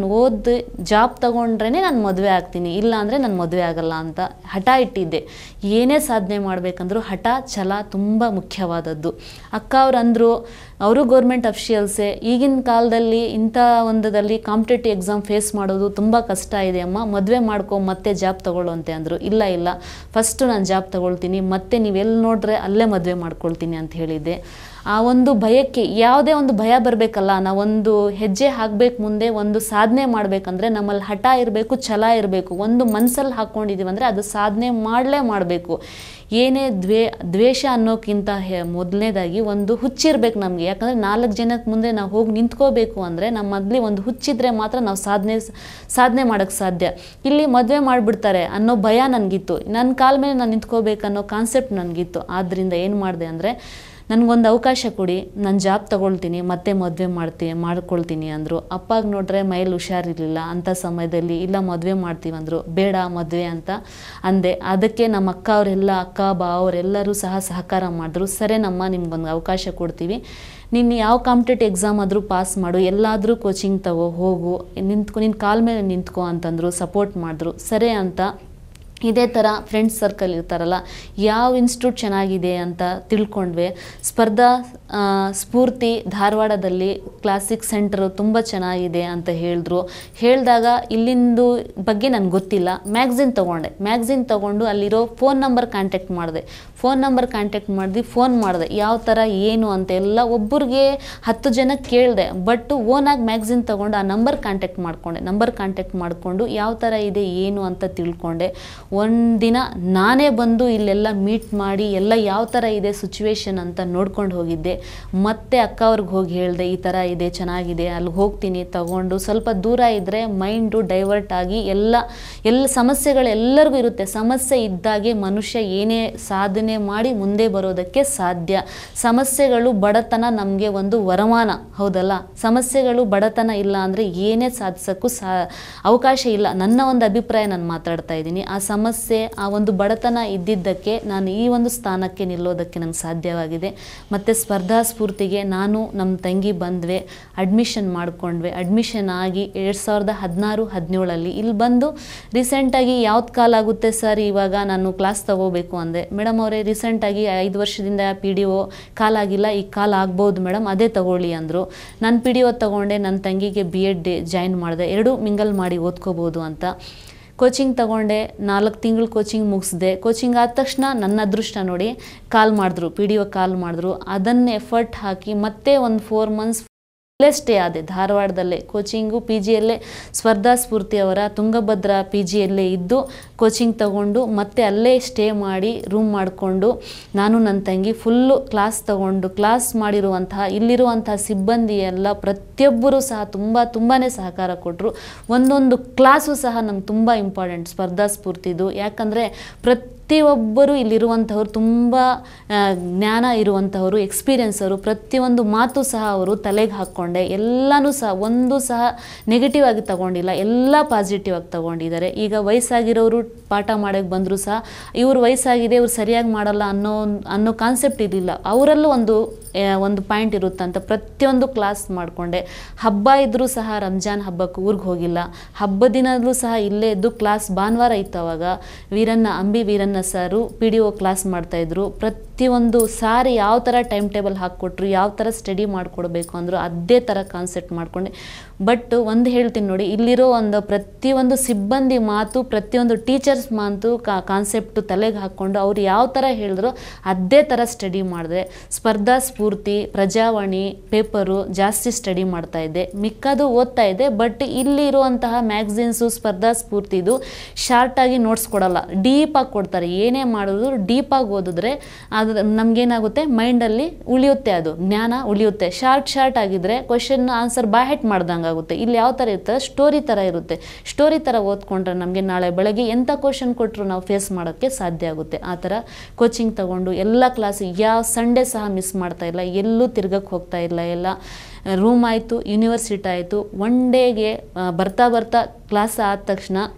ಓದಿ ಜಾಬ್ ತೊಗೊಂಡ್ರೇ ನಾನು ಮದುವೆ ಆಗ್ತೀನಿ ಇಲ್ಲ ಅಂದರೆ ನಾನು ಮದುವೆ ಆಗಲ್ಲ ಅಂತ ಹಠ ಇಟ್ಟಿದ್ದೆ ಏನೇ ಸಾಧನೆ ಮಾಡಬೇಕಂದ್ರೂ ಹಠ ಛಲ ತುಂಬ ಮುಖ್ಯವಾದದ್ದು ಅಕ್ಕ ಅವ್ರು ಅಂದರು ಅವರು ಗೌರ್ಮೆಂಟ್ ಅಫಿಷಿಯಲ್ಸೇ ಈಗಿನ ಕಾಲದಲ್ಲಿ ಇಂಥ ಒಂದದಲ್ಲಿ ಕಾಂಪಿಟೇಟಿವ್ ಎಕ್ಸಾಮ್ ಫೇಸ್ ಮಾಡೋದು ತುಂಬ ಕಷ್ಟ ಇದೆ ಅಮ್ಮ ಮದುವೆ ಮಾಡ್ಕೊ ಮತ್ತೆ ಜಾಬ್ ತಗೊಳ್ಳೋ ಅಂತೆ ಅಂದರು ಇಲ್ಲ ಇಲ್ಲ ಫಸ್ಟು ನಾನು ಜಾಬ್ ತಗೊಳ್ತೀನಿ ಮತ್ತೆ ನೀವೆಲ್ಲಿ ನೋಡ್ರೆ ಅಲ್ಲೇ ಮದುವೆ ಮಾಡ್ಕೊಳ್ತೀನಿ ಅಂತ ಹೇಳಿದ್ದೆ ಆ ಒಂದು ಭಯಕ್ಕೆ ಯಾವುದೇ ಒಂದು ಭಯ ಬರಬೇಕಲ್ಲ ನಾವೊಂದು ಹೆಜ್ಜೆ ಹಾಕಬೇಕು ಮುಂದೆ ಒಂದು ಸಾಧನೆ ಮಾಡಬೇಕಂದ್ರೆ ನಮ್ಮಲ್ಲಿ ಹಠ ಇರಬೇಕು ಛಲ ಇರಬೇಕು ಒಂದು ಮನಸ್ಸಲ್ಲಿ ಹಾಕ್ಕೊಂಡಿದ್ದೀವಿ ಅಂದರೆ ಅದು ಸಾಧನೆ ಮಾಡಲೇ ಮಾಡಬೇಕು ಏನೇ ದ್ವೇ ದ್ವೇಷ ಅನ್ನೋಕ್ಕಿಂತ ಹೆ ಮೊದಲನೇದಾಗಿ ಒಂದು ಹುಚ್ಚಿರ್ಬೇಕು ನಮಗೆ ಯಾಕಂದರೆ ನಾಲ್ಕು ಜನಕ್ಕೆ ಮುಂದೆ ನಾವು ಹೋಗಿ ನಿಂತ್ಕೋಬೇಕು ಅಂದರೆ ನಮ್ಮಲ್ಲಿ ಒಂದು ಹುಚ್ಚಿದ್ರೆ ಮಾತ್ರ ನಾವು ಸಾಧನೆ ಸಾಧನೆ ಮಾಡೋಕ್ಕೆ ಸಾಧ್ಯ ಇಲ್ಲಿ ಮದುವೆ ಮಾಡಿಬಿಡ್ತಾರೆ ಅನ್ನೋ ಭಯ ನನಗಿತ್ತು ನನ್ನ ಕಾಲ ಮೇಲೆ ನಾನು ನಿಂತ್ಕೋಬೇಕು ಅನ್ನೋ ಕಾನ್ಸೆಪ್ಟ್ ನನಗಿತ್ತು ಆದ್ದರಿಂದ ಏನು ಮಾಡಿದೆ ಅಂದರೆ ನನಗೊಂದು ಅವಕಾಶ ಕೊಡಿ ನಾನು ಜಾಬ್ ತಗೊಳ್ತೀನಿ ಮತ್ತೆ ಮದುವೆ ಮಾಡ್ತೀನಿ ಮಾಡ್ಕೊಳ್ತೀನಿ ಅಂದರು ಅಪ್ಪಾಗ ನೋಡ್ರೆ ಮೈಲಿ ಹುಷಾರಿರಲಿಲ್ಲ ಅಂಥ ಸಮಯದಲ್ಲಿ ಇಲ್ಲ ಮದುವೆ ಮಾಡ್ತೀವಿ ಅಂದರು ಬೇಡ ಮದುವೆ ಅಂತ ಅಂದೆ ಅದಕ್ಕೆ ನಮ್ಮ ಅಕ್ಕ ಅವರೆಲ್ಲ ಅಕ್ಕ ಬಾ ಅವರೆಲ್ಲರೂ ಸಹ ಸಹಕಾರ ಮಾಡಿದ್ರು ಸರಿ ನಮ್ಮ ನಿಮ್ಗೊಂದು ಅವಕಾಶ ಕೊಡ್ತೀವಿ ನೀನು ಯಾವ ಕಾಂಪಿಟೇಟಿವ್ ಎಕ್ಸಾಮ್ ಆದರೂ ಪಾಸ್ ಮಾಡು ಎಲ್ಲಾದರೂ ಕೋಚಿಂಗ್ ತಗೋ ಹೋಗು ನಿಂತ್ಕೊ ನಿನ್ನ ಕಾಲ ಮೇಲೆ ನಿಂತ್ಕೊ ಅಂತಂದರು ಸಪೋರ್ಟ್ ಮಾಡಿದ್ರು ಸರಿ ಅಂತ ಇದೇ ಥರ ಫ್ರೆಂಡ್ಸ್ ಸರ್ಕಲ್ ಇರ್ತಾರಲ್ಲ ಯಾವ ಇನ್ಸ್ಟಿಟ್ಯೂಟ್ ಚೆನ್ನಾಗಿದೆ ಅಂತ ತಿಳ್ಕೊಂಡ್ವಿ ಸ್ಪರ್ಧಾ ಆ, ಸ್ಫೂರ್ತಿ ಧಾರವಾಡದಲ್ಲಿ ಕ್ಲಾಸಿಕ್ ಸೆಂಟರು ತುಂಬ ಚೆನ್ನಾಗಿದೆ ಅಂತ ಹೇಳಿದ್ರು ಹೇಳಿದಾಗ ಇಲ್ಲಿಂದು ಬಗ್ಗೆ ನನಗೆ ಗೊತ್ತಿಲ್ಲ ಮ್ಯಾಗ್ಝಿನ್ ತೊಗೊಂಡೆ ಮ್ಯಾಗ್ಝಿನ್ ತೊಗೊಂಡು ಅಲ್ಲಿರೋ ಫೋನ್ ನಂಬರ್ ಕಾಂಟ್ಯಾಕ್ಟ್ ಮಾಡಿದೆ ಫೋನ್ ನಂಬರ್ ಕಾಂಟ್ಯಾಕ್ಟ್ ಮಾಡಿದೆ ಫೋನ್ ಮಾಡಿದೆ ಯಾವ ಥರ ಏನು ಅಂತ ಎಲ್ಲ ಒಬ್ಬರಿಗೆ ಹತ್ತು ಜನ ಕೇಳಿದೆ ಬಟ್ ಓನಾಗಿ ಮ್ಯಾಗ್ಝಿನ್ ತೊಗೊಂಡು ಆ ನಂಬರ್ ಕಾಂಟ್ಯಾಕ್ಟ್ ಮಾಡಿಕೊಂಡೆ ನಂಬರ್ ಕಾಂಟ್ಯಾಕ್ಟ್ ಮಾಡಿಕೊಂಡು ಯಾವ ಥರ ಇದೆ ಏನು ಅಂತ ತಿಳ್ಕೊಂಡೆ ಒಂದಿನ ನಾನೇ ಬಂದು ಇಲ್ಲೆಲ್ಲ ಮೀಟ್ ಮಾಡಿ ಎಲ್ಲ ಯಾವ ಥರ ಇದೆ ಸಿಚುವೇಶನ್ ಅಂತ ನೋಡ್ಕೊಂಡು ಹೋಗಿದ್ದೆ ಮತ್ತೆ ಅಕ್ಕ ಅವ್ರಿಗೆ ಹೋಗಿ ಹೇಳಿದೆ ಈ ಥರ ಇದೆ ಚೆನ್ನಾಗಿದೆ ಅಲ್ಲಿ ಹೋಗ್ತೀನಿ ತಗೊಂಡು ಸ್ವಲ್ಪ ದೂರ ಇದ್ದರೆ ಮೈಂಡು ಡೈವರ್ಟ್ ಆಗಿ ಎಲ್ಲ ಎಲ್ಲ ಸಮಸ್ಯೆಗಳು ಎಲ್ಲರಿಗೂ ಇರುತ್ತೆ ಸಮಸ್ಯೆ ಇದ್ದಾಗೆ ಮನುಷ್ಯ ಏನೇ ಸಾಧನೆ ಮಾಡಿ ಮುಂದೆ ಬರೋದಕ್ಕೆ ಸಾಧ್ಯ ಸಮಸ್ಯೆಗಳು ಬಡತನ ನಮಗೆ ಒಂದು ವರಮಾನ ಹೌದಲ್ಲ ಸಮಸ್ಯೆಗಳು ಬಡತನ ಇಲ್ಲ ಅಂದರೆ ಏನೇ ಸಾಧಿಸೋಕ್ಕೂ ಸಾ ಅವಕಾಶ ಇಲ್ಲ ನನ್ನ ಒಂದು ಅಭಿಪ್ರಾಯ ನಾನು ಮಾತಾಡ್ತಾ ಇದ್ದೀನಿ ಆ ಸಮಸ್ಯೆ ಆ ಒಂದು ಬಡತನ ಇದ್ದಿದ್ದಕ್ಕೆ ನಾನು ಈ ಒಂದು ಸ್ಥಾನಕ್ಕೆ ನಿಲ್ಲೋದಕ್ಕೆ ನನಗೆ ಸಾಧ್ಯವಾಗಿದೆ ಮತ್ತು ಸ್ಪರ್ಧಾ ಸ್ಫೂರ್ತಿಗೆ ನಾನು ನಮ್ಮ ತಂಗಿ ಬಂದ್ವಿ ಅಡ್ಮಿಷನ್ ಮಾಡಿಕೊಂಡ್ವಿ ಅಡ್ಮಿಷನ್ ಆಗಿ ಎರಡು ಸಾವಿರದ ಹದಿನಾರು ಹದಿನೇಳಲ್ಲಿ ಇಲ್ಲಿ ಬಂದು ರೀಸೆಂಟಾಗಿ ಯಾವ್ದು ಕಾಲ್ ಆಗುತ್ತೆ ಸರ್ ಇವಾಗ ನಾನು ಕ್ಲಾಸ್ ತಗೋಬೇಕು ಅಂದೆ ಮೇಡಮ್ ಅವರೇ ರೀಸೆಂಟಾಗಿ ಐದು ವರ್ಷದಿಂದ ಪಿ ಡಿ ಒ ಕಾಲ್ ಆಗಿಲ್ಲ ಈಗ ಕಾಲ್ ಆಗ್ಬೋದು ಮೇಡಮ್ ಅದೇ ತಗೊಳ್ಳಿ ಅಂದರು ನಾನು ಪಿ ಡಿ ಒ ತೊಗೊಂಡೆ ನನ್ನ ತಂಗಿಗೆ ಬಿ ಎಡ್ ಜಾಯಿನ್ ಮಾಡಿದೆ ಎರಡೂ ಮಿಂಗಲ್ ಮಾಡಿ ಓದ್ಕೋಬೋದು ಅಂತ ಕೋಚಿಂಗ್ ತಗೊಂಡೆ ನಾಲ್ಕು ತಿಂಗಳು ಕೋಚಿಂಗ್ ಮುಗಿಸಿದೆ ಕೋಚಿಂಗ್ ಆದ ತಕ್ಷಣ ನನ್ನ ಅದೃಷ್ಟ ನೋಡಿ ಕಾಲ್ ಮಾಡಿದ್ರು ಪಿ ಡಿ ಒ ಕಾಲ್ ಮಾಡಿದ್ರು ಅದನ್ನು ಎಫರ್ಟ್ ಹಾಕಿ ಮತ್ತೆ ಒಂದು ಫೋರ್ ಮಂತ್ಸ್ ಅಲ್ಲೇ ಸ್ಟೇ ಆದೆ ಧಾರವಾಡದಲ್ಲೇ ಕೋಚಿಂಗು ಪಿ ಜಿಯಲ್ಲೇ ಸ್ಪರ್ಧಾ ಸ್ಫೂರ್ತಿ ಅವರ ತುಂಗಭದ್ರಾ ಪಿ ಜಿಯಲ್ಲೇ ಇದ್ದು ಕೋಚಿಂಗ್ ತಗೊಂಡು ಮತ್ತೆ ಅಲ್ಲೇ ಸ್ಟೇ ಮಾಡಿ ರೂಮ್ ಮಾಡಿಕೊಂಡು ನಾನು ನನ್ನ ತಂಗಿ ಫುಲ್ಲು ಕ್ಲಾಸ್ ತಗೊಂಡು ಕ್ಲಾಸ್ ಮಾಡಿರುವಂತಹ ಇಲ್ಲಿರುವಂತಹ ಸಿಬ್ಬಂದಿ ಎಲ್ಲ ಪ್ರತಿಯೊಬ್ಬರೂ ಸಹ ತುಂಬ ತುಂಬಾ ಸಹಕಾರ ಕೊಟ್ಟರು ಒಂದೊಂದು ಕ್ಲಾಸು ಸಹ ನಮ್ಗೆ ತುಂಬ ಇಂಪಾರ್ಟೆಂಟ್ ಸ್ಪರ್ಧಾ ಸ್ಫೂರ್ತಿದು ಯಾಕಂದರೆ ಪ್ರತಿಯೊಬ್ಬರು ಇಲ್ಲಿರುವಂಥವ್ರು ತುಂಬ ಆ, ಜ್ಞಾನ ಇರುವಂಥವರು ಎಕ್ಸ್ಪೀರಿಯನ್ಸ್ ಅವರು ಪ್ರತಿಯೊಂದು ಮಾತು ಸಹ ಅವರು ತಲೆಗೆ ಹಾಕ್ಕೊಂಡೆ ಎಲ್ಲನೂ ಸಹ ಒಂದು ಸಹ ನೆಗೆಟಿವ್ ಆಗಿ ತಗೊಂಡಿಲ್ಲ ಎಲ್ಲ ಪಾಸಿಟಿವ್ ಆಗಿ ತಗೊಂಡಿದ್ದಾರೆ ಈಗ ವಯಸ್ಸಾಗಿರೋರು ಪಾಠ ಮಾಡೋಕ್ಕೆ ಬಂದರೂ ಸಹ ಇವ್ರು ವಯಸ್ಸಾಗಿದೆ ಇವ್ರು ಸರಿಯಾಗಿ ಮಾಡಲ್ಲ ಅನ್ನೋ ಒಂದ್- ಅನ್ನೋ ಕಾನ್ಸೆಪ್ಟ್ ಇರಲಿಲ್ಲ ಅವರಲ್ಲೂ ಒಂದು ಆ, ಒಂದು ಪಾಯಿಂಟ್ ಇರುತ್ತಂತ ಪ್ರತಿಯೊಂದು ಕ್ಲಾಸ್ ಮಾಡಿಕೊಂಡೆ ಹಬ್ಬ ಇದ್ದರೂ ಸಹ ರಂಜಾನ್ ಹಬ್ಬಕ್ಕೆ ಊರಿಗೆ ಹೋಗಿಲ್ಲ ಹಬ್ಬ ದಿನದಲ್ಲೂ ಸಹ ಇಲ್ಲೇ ಇದ್ದು ಕ್ಲಾಸ್ ಭಾನುವಾರ ಇತ್ತು ಅವಾಗ Veeranna Ambi Veeranna sir P D O class ಮಾಡ್ತಾಯಿದ್ರು ಪ್ರತಿಯೊಂದು ಸಾರಿ ಯಾವ ಥರ ಟೈಮ್ ಟೇಬಲ್ ಹಾಕ್ಕೊಟ್ರು ಯಾವ ಥರ ಸ್ಟಡಿ ಮಾಡಿಕೊಡ್ಬೇಕು ಅಂದರು ಅದೇ ಥರ ಕಾನ್ಸೆಪ್ಟ್ ಮಾಡಿಕೊಂಡೆ ಬಟ್ ಒಂದು ಹೇಳ್ತೀನಿ ನೋಡಿ ಇಲ್ಲಿರೋ ಒಂದು ಪ್ರತಿಯೊಂದು ಸಿಬ್ಬಂದಿ ಮಾತು ಪ್ರತಿಯೊಂದು ಟೀಚರ್ಸ್ ಮಾತು ಕಾ ಕಾನ್ಸೆಪ್ಟು ತಲೆಗೆ ಹಾಕ್ಕೊಂಡು ಅವ್ರು ಯಾವ ಥರ ಹೇಳಿದ್ರು ಅದೇ ಥರ ಸ್ಟಡಿ ಮಾಡಿದೆ ಸ್ಪರ್ಧಾ ಸ್ಫೂರ್ತಿ ಪ್ರಜಾವಾಣಿ ಪೇಪರು ಜಾಸ್ತಿ ಸ್ಟಡಿ ಮಾಡ್ತಾ ಇದ್ದೆ ಮಿಕ್ಕದು ಓದ್ತಾ ಇದ್ದೆ ಬಟ್ ಇಲ್ಲಿರುವಂತಹ ಮ್ಯಾಗ್ಝಿನ್ಸು ಸ್ಪರ್ಧಾ ಸ್ಫೂರ್ತಿದು ಶಾರ್ಟಾಗಿ ನೋಟ್ಸ್ ಕೊಡಲ್ಲ ಡೀಪಾಗಿ ಕೊಡ್ತಾರೆ ಏನೇ ಮಾಡಿದ್ರು ಡೀಪಾಗಿ ಓದಿದ್ರೆ ಅದು ನಮಗೇನಾಗುತ್ತೆ ಮೈಂಡಲ್ಲಿ ಉಳಿಯುತ್ತೆ ಅದು ಜ್ಞಾನ ಉಳಿಯುತ್ತೆ ಶಾರ್ಟ್ ಶಾರ್ಟ್ ಆಗಿದ್ರೆ ಕ್ವಶನ್ ಆನ್ಸರ್ ಬಾಹೆಟ್ ಮಾಡ್ದಂಗೆ ಆಗುತ್ತೆ ಇಲ್ಲಿ ಯಾವ ಥರ ಇರುತ್ತೆ ಸ್ಟೋರಿ ಥರ ಇರುತ್ತೆ ಸ್ಟೋರಿ ಥರ ಓದ್ಕೊಂಡ್ರೆ ನಮಗೆ ನಾಳೆ ಬೆಳಗ್ಗೆ ಎಂಥ ಕ್ವಶನ್ ಕೊಟ್ಟರು ನಾವು ಫೇಸ್ ಮಾಡೋಕ್ಕೆ ಸಾಧ್ಯ ಆಗುತ್ತೆ ಆ ಥರ ಕೋಚಿಂಗ್ ತಗೊಂಡು ಎಲ್ಲ ಕ್ಲಾಸ್ ಯಾವ ಸಂಡೇ ಸಹ ಮಿಸ್ ಮಾಡ್ತಾ ಇಲ್ಲ ಎಲ್ಲೂ ತಿರ್ಗಕ್ಕೆ ಹೋಗ್ತಾ ಇಲ್ಲ ಎಲ್ಲ ರೂಮ್ ಆಯಿತು ಯೂನಿವರ್ಸಿಟಿ ಆಯಿತು ಒನ್ ಡೇಗೆ ಬರ್ತಾ ಬರ್ತಾ ಕ್ಲಾಸ್ ಆದ ತಕ್ಷಣ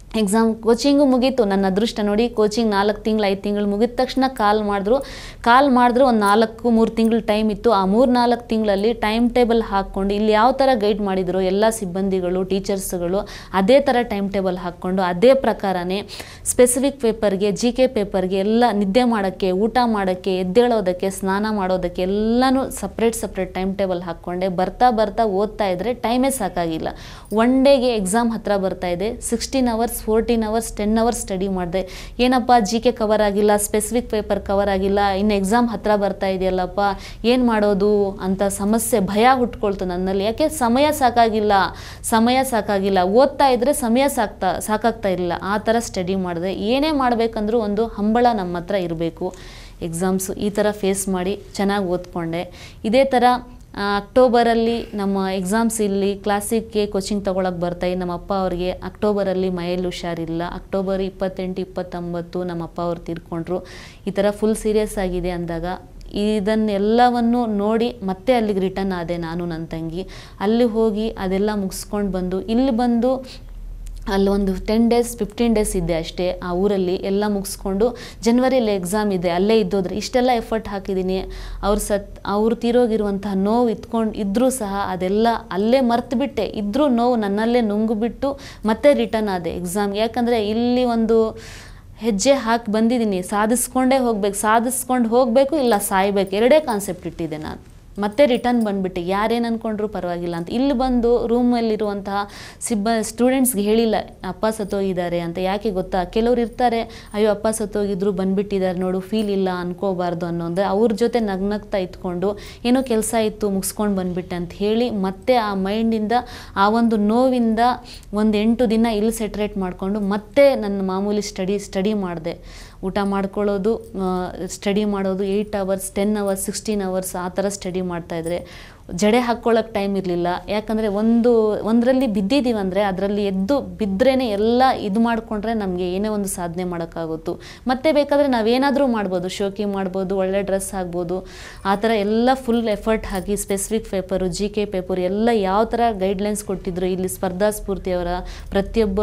ಎಕ್ಸಾಮ್ ಕೋಚಿಂಗು ಮುಗೀತು ನನ್ನ ಅದೃಷ್ಟ ನೋಡಿ ಕೋಚಿಂಗ್ ನಾಲ್ಕು ತಿಂಗಳು ಐದು ತಿಂಗಳು ಮುಗಿದ ತಕ್ಷಣ ಕಾಲ್ ಮಾಡಿದ್ರು ಕಾಲ್ ಮಾಡಿದ್ರು ಒಂದು ನಾಲ್ಕು ಮೂರು ತಿಂಗಳು ಟೈಮ್ ಇತ್ತು ಆ ಮೂರು ನಾಲ್ಕು ತಿಂಗಳಲ್ಲಿ ಟೈಮ್ ಟೇಬಲ್ ಹಾಕ್ಕೊಂಡು ಇಲ್ಲಿ ಯಾವ ಥರ ಗೈಡ್ ಮಾಡಿದ್ರು ಎಲ್ಲ ಸಿಬ್ಬಂದಿಗಳು ಟೀಚರ್ಸ್ಗಳು ಅದೇ ಥರ ಟೈಮ್ ಟೇಬಲ್ ಹಾಕ್ಕೊಂಡು ಅದೇ ಪ್ರಕಾರನೇ ಸ್ಪೆಸಿಫಿಕ್ ಪೇಪರ್ಗೆ ಜಿ ಕೆ ಪೇಪರ್ಗೆ ಎಲ್ಲ ನಿದ್ದೆ ಮಾಡೋಕ್ಕೆ ಊಟ ಮಾಡೋಕ್ಕೆ ಎದ್ದೇಳೋದಕ್ಕೆ ಸ್ನಾನ ಮಾಡೋದಕ್ಕೆ ಎಲ್ಲನೂ ಸಪ್ರೇಟ್ ಸಪ್ರೇಟ್ ಟೈಮ್ ಟೇಬಲ್ ಹಾಕ್ಕೊಂಡೆ ಬರ್ತಾ ಬರ್ತಾ ಓದ್ತಾ ಇದ್ದರೆ ಟೈಮೇ ಸಾಕಾಗಿಲ್ಲ ಒನ್ ಡೇಗೆ ಎಕ್ಸಾಮ್ ಹತ್ರ ಬರ್ತಾ ಇದೆ sixteen hours fourteen hours ten hours study ಮಾಡಿದೆ ಏನಪ್ಪ ಜಿ ಕೆ ಕವರ್ ಆಗಿಲ್ಲ ಸ್ಪೆಸಿಫಿಕ್ ಪೇಪರ್ ಕವರ್ ಆಗಿಲ್ಲ ಇನ್ನು ಎಕ್ಸಾಮ್ ಹತ್ರ ಬರ್ತಾ ಇದೆಯಲ್ಲಪ್ಪ ಏನು ಮಾಡೋದು ಅಂತ ಸಮಸ್ಯೆ ಭಯ ಹುಟ್ಕೊಳ್ತು ನನ್ನಲ್ಲಿ ಯಾಕೆ ಸಮಯ ಸಾಕಾಗಿಲ್ಲ ಸಮಯ ಸಾಕಾಗಿಲ್ಲ ಓದ್ತಾ ಇದ್ದರೆ ಸಮಯ ಸಾಕ್ತಾ ಸಾಕಾಗ್ತಾ ಇಲ್ಲ ಆ ಥರ ಸ್ಟಡಿ ಮಾಡಿದೆ ಏನೇ ಮಾಡಬೇಕಂದ್ರೂ ಒಂದು ಹಂಬಲ ನಮ್ಮ ಹತ್ರ ಇರಬೇಕು ಎಕ್ಸಾಮ್ಸು ಈ ಥರ ಫೇಸ್ ಮಾಡಿ ಚೆನ್ನಾಗಿ ಓದ್ಕೊಂಡೆ ಇದೇ ಥರ ಆ, ಅಕ್ಟೋಬರಲ್ಲಿ ನಮ್ಮ ಎಕ್ಸಾಮ್ಸ್ ಇಲ್ಲಿ ಕ್ಲಾಸಿಕ್ಗೆ ಕೋಚಿಂಗ್ ತೊಗೊಳಕ್ಕೆ ಬರ್ತಾಯಿ ನಮ್ಮ ಅಪ್ಪ ಅವ್ರಿಗೆ ಅಕ್ಟೋಬರಲ್ಲಿ ಮೈಯಲ್ಲಿ ಹುಷಾರಿಲ್ಲ ಅಕ್ಟೋಬರ್ ಇಪ್ಪತ್ತೆಂಟು ಇಪ್ಪತ್ತೊಂಬತ್ತು ನಮ್ಮ ಅಪ್ಪ ಅವ್ರು ತೀರ್ಕೊಂಡ್ರು ಈ ಥರ ಫುಲ್ ಸೀರಿಯಸ್ ಆಗಿದೆ ಅಂದಾಗ ಇದನ್ನೆಲ್ಲವನ್ನು ನೋಡಿ ಮತ್ತೆ ಅಲ್ಲಿಗೆ ರಿಟರ್ನ್ ಆದೆ ನಾನು ನನ್ನ ತಂಗಿ ಅಲ್ಲಿ ಹೋಗಿ ಅದೆಲ್ಲ ಮುಗಿಸ್ಕೊಂಡು ಬಂದು ಇಲ್ಲಿ ಬಂದು ಅಲ್ಲೊಂದು ಟೆನ್ ಡೇಸ್ ಫಿಫ್ಟೀನ್ ಡೇಸ್ ಇದ್ದೆ ಅಷ್ಟೇ ಆ ಊರಲ್ಲಿ ಎಲ್ಲ ಮುಗಿಸ್ಕೊಂಡು ಜನ್ವರಿಯಲ್ಲಿ ಎಕ್ಸಾಮ್ ಇದೆ ಅಲ್ಲೇ ಇದ್ದೋದ್ರೆ ಇಷ್ಟೆಲ್ಲ ಎಫರ್ಟ್ ಹಾಕಿದ್ದೀನಿ ಅವ್ರು ಸತ್ ಅವ್ರು ತೀರೋಗಿರುವಂತಹ ನೋವು ಇತ್ಕೊಂಡು ಇದ್ದರೂ ಸಹ ಅದೆಲ್ಲ ಅಲ್ಲೇ ಮರ್ತುಬಿಟ್ಟೆ ಇದ್ದರೂ ನೋವು ನನ್ನಲ್ಲೇ ನುಂಗುಬಿಟ್ಟು ಮತ್ತೆ ರಿಟರ್ನ್ ಆದೆ ಎಕ್ಸಾಮ್ಗೆ ಯಾಕಂದರೆ ಇಲ್ಲಿ ಒಂದು ಹೆಜ್ಜೆ ಹಾಕಿ ಬಂದಿದ್ದೀನಿ ಸಾಧಿಸ್ಕೊಂಡೇ ಹೋಗ್ಬೇಕು ಸಾಧಿಸ್ಕೊಂಡು ಹೋಗಬೇಕು ಇಲ್ಲ ಸಾಯ್ಬೇಕು ಎರಡೇ ಕಾನ್ಸೆಪ್ಟ್ ಇಟ್ಟಿದ್ದೆ ನಾನು ಮತ್ತೆ ರಿಟರ್ನ್ ಬಂದುಬಿಟ್ಟೆ ಯಾರೇನು ಅಂದ್ಕೊಂಡ್ರು ಪರವಾಗಿಲ್ಲ ಅಂತ ಇಲ್ಲಿ ಬಂದು ರೂಮಲ್ಲಿರುವಂತಹ ಸಿಬ್ಬ ಸ್ಟೂಡೆಂಟ್ಸ್ಗೆ ಹೇಳಿಲ್ಲ ಅಪ್ಪ ಸತ್ತೋಗಿದ್ದಾರೆ ಅಂತ ಯಾಕೆ ಗೊತ್ತಾ ಕೆಲವ್ರು ಇರ್ತಾರೆ ಅಯ್ಯೋ ಅಪ್ಪ ಸತ್ತೋಗಿದ್ರು ಬಂದ್ಬಿಟ್ಟಿದ್ದಾರೆ ನೋಡು ಫೀಲ್ ಇಲ್ಲ ಅನ್ಕೋಬಾರ್ದು ಅನ್ನೋ ಅಂದರೆ ಅವ್ರ ಜೊತೆ ನಗ್ನಗ್ತಾ ಇತ್ಕೊಂಡು ಏನೋ ಕೆಲಸ ಇತ್ತು ಮುಗಿಸ್ಕೊಂಡು ಬಂದ್ಬಿಟ್ಟೆ ಅಂತ ಹೇಳಿ ಮತ್ತೆ ಆ ಮೈಂಡಿಂದ ಆ ಒಂದು ನೋವಿಂದ ಒಂದು ಎಂಟು ದಿನ ಇಲ್ಲಿ ಸೆಟ್ರೇಟ್ ಮಾಡಿಕೊಂಡು ಮತ್ತೆ ನನ್ನ ಮಾಮೂಲಿ ಸ್ಟಡಿ ಸ್ಟಡಿ ಮಾಡಿದೆ ಊಟ ಮಾಡ್ಕೊಳ್ಳೋದು ಸ್ಟಡಿ ಮಾಡೋದು eight hours ten hours sixteen hours ಆ ಥರ ಸ್ಟಡಿ ಮಾಡ್ತಾಯಿದ್ರೆ ಜಡೆ ಹಾಕ್ಕೊಳ್ಳೋಕೆ ಟೈಮ್ ಇರಲಿಲ್ಲ ಯಾಕಂದರೆ ಒಂದು ಒಂದರಲ್ಲಿ ಬಿದ್ದಿದ್ದೀವಂದರೆ ಅದರಲ್ಲಿ ಎದ್ದು ಬಿದ್ರೇ ಎಲ್ಲ ಇದು ಮಾಡಿಕೊಂಡ್ರೆ ನಮಗೆ ಏನೇ ಒಂದು ಸಾಧನೆ ಮಾಡೋಕ್ಕಾಗುತ್ತು ಮತ್ತೆ ಬೇಕಾದರೆ ನಾವೇನಾದರೂ ಮಾಡ್ಬೋದು ಶೋಕಿ ಮಾಡ್ಬೋದು ಒಳ್ಳೆ ಡ್ರೆಸ್ ಆಗ್ಬೋದು ಆ ಥರ ಎಲ್ಲ ಫುಲ್ ಎಫರ್ಟ್ ಹಾಕಿ specific paper G K paper ಎಲ್ಲ ಯಾವ ಥರ ಗೈಡ್ಲೈನ್ಸ್ ಕೊಟ್ಟಿದ್ರು ಇಲ್ಲಿ ಸ್ಪರ್ಧಾ ಸ್ಫೂರ್ತಿಯವರ ಪ್ರತಿಯೊಬ್ಬ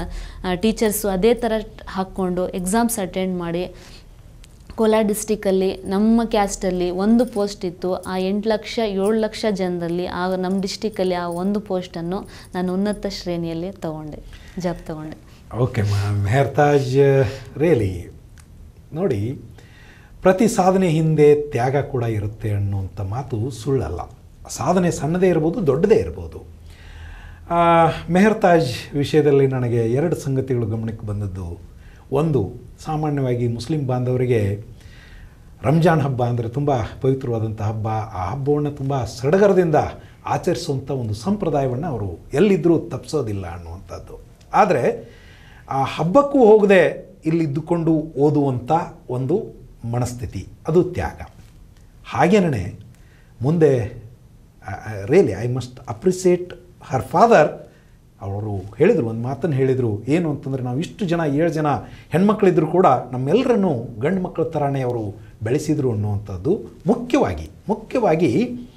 ಟೀಚರ್ಸು ಅದೇ ಥರ ಹಾಕ್ಕೊಂಡು ಎಕ್ಸಾಮ್ಸ್ ಅಟೆಂಡ್ ಮಾಡಿ ಕೋಲಾರ ಡಿಸ್ಟಿಕಲ್ಲಿ ನಮ್ಮ ಕ್ಯಾಸ್ಟಲ್ಲಿ ಒಂದು ಪೋಸ್ಟ್ ಇತ್ತು ಆ ಎಂಟು ಲಕ್ಷ ಏಳು ಲಕ್ಷ ಜನರಲ್ಲಿ ಆ ನಮ್ಮ ಡಿಸ್ಟಿಕಲ್ಲಿ ಆ ಒಂದು ಪೋಸ್ಟನ್ನು ನಾನು ಉನ್ನತ ಶ್ರೇಣಿಯಲ್ಲಿ ತಗೊಂಡೆ ಜಾಬ್ ತಗೊಂಡೆ ಓಕೆ ಮ್ಯಾಮ್ ಮೆಹರ್ತಾಜ್ ರಿಯಲಿ ನೋಡಿ ಪ್ರತಿ ಸಾಧನೆ ಹಿಂದೆ ತ್ಯಾಗ ಕೂಡ ಇರುತ್ತೆ ಅನ್ನುವಂಥ ಮಾತು ಸುಳ್ಳಲ್ಲ ಸಾಧನೆ ಸಣ್ಣದೇ ಇರ್ಬೋದು ದೊಡ್ಡದೇ ಇರ್ಬೋದು ಆ, ಮೆಹರ್ತಾಜ್ ವಿಷಯದಲ್ಲಿ ನನಗೆ ಎರಡು ಸಂಗತಿಗಳು ಗಮನಕ್ಕೆ ಬಂದದ್ದು ಒಂದು ಸಾಮಾನ್ಯವಾಗಿ ಮುಸ್ಲಿಂ ಬಾಂಧವರಿಗೆ ರಂಜಾನ್ ಹಬ್ಬ ಅಂದರೆ ತುಂಬ ಪವಿತ್ರವಾದಂಥ ಹಬ್ಬ ಆ ಹಬ್ಬವನ್ನು ತುಂಬ ಸಡಗರದಿಂದ ಆಚರಿಸುವಂಥ ಒಂದು ಸಂಪ್ರದಾಯವನ್ನು ಅವರು ಎಲ್ಲಿದ್ದರೂ ತಪ್ಪಿಸೋದಿಲ್ಲ ಅನ್ನುವಂಥದ್ದು ಆದರೆ ಆ ಹಬ್ಬಕ್ಕೂ ಹೋಗದೆ ಇಲ್ಲಿದ್ದುಕೊಂಡು ಓದುವಂಥ ಒಂದು ಮನಸ್ಥಿತಿ ಅದು ತ್ಯಾಗ ಹಾಗೇನೇ ಮುಂದೆ really I must appreciate her father ಅವರು ಹೇಳಿದರು ಒಂದು ಮಾತನ್ನು ಹೇಳಿದರು ಏನು ಅಂತಂದರೆ ನಾವು ಇಷ್ಟು ಜನ ಏಳು ಜನ ಹೆಣ್ಮಕ್ಳಿದ್ರು ಕೂಡ ನಮ್ಮೆಲ್ಲರನ್ನೂ ಗಂಡು ಮಕ್ಕಳ ಥರನೇ ಅವರು ಬೆಳೆಸಿದರು ಅನ್ನುವಂಥದ್ದು ಮುಖ್ಯವಾಗಿ ಮುಖ್ಯವಾಗಿ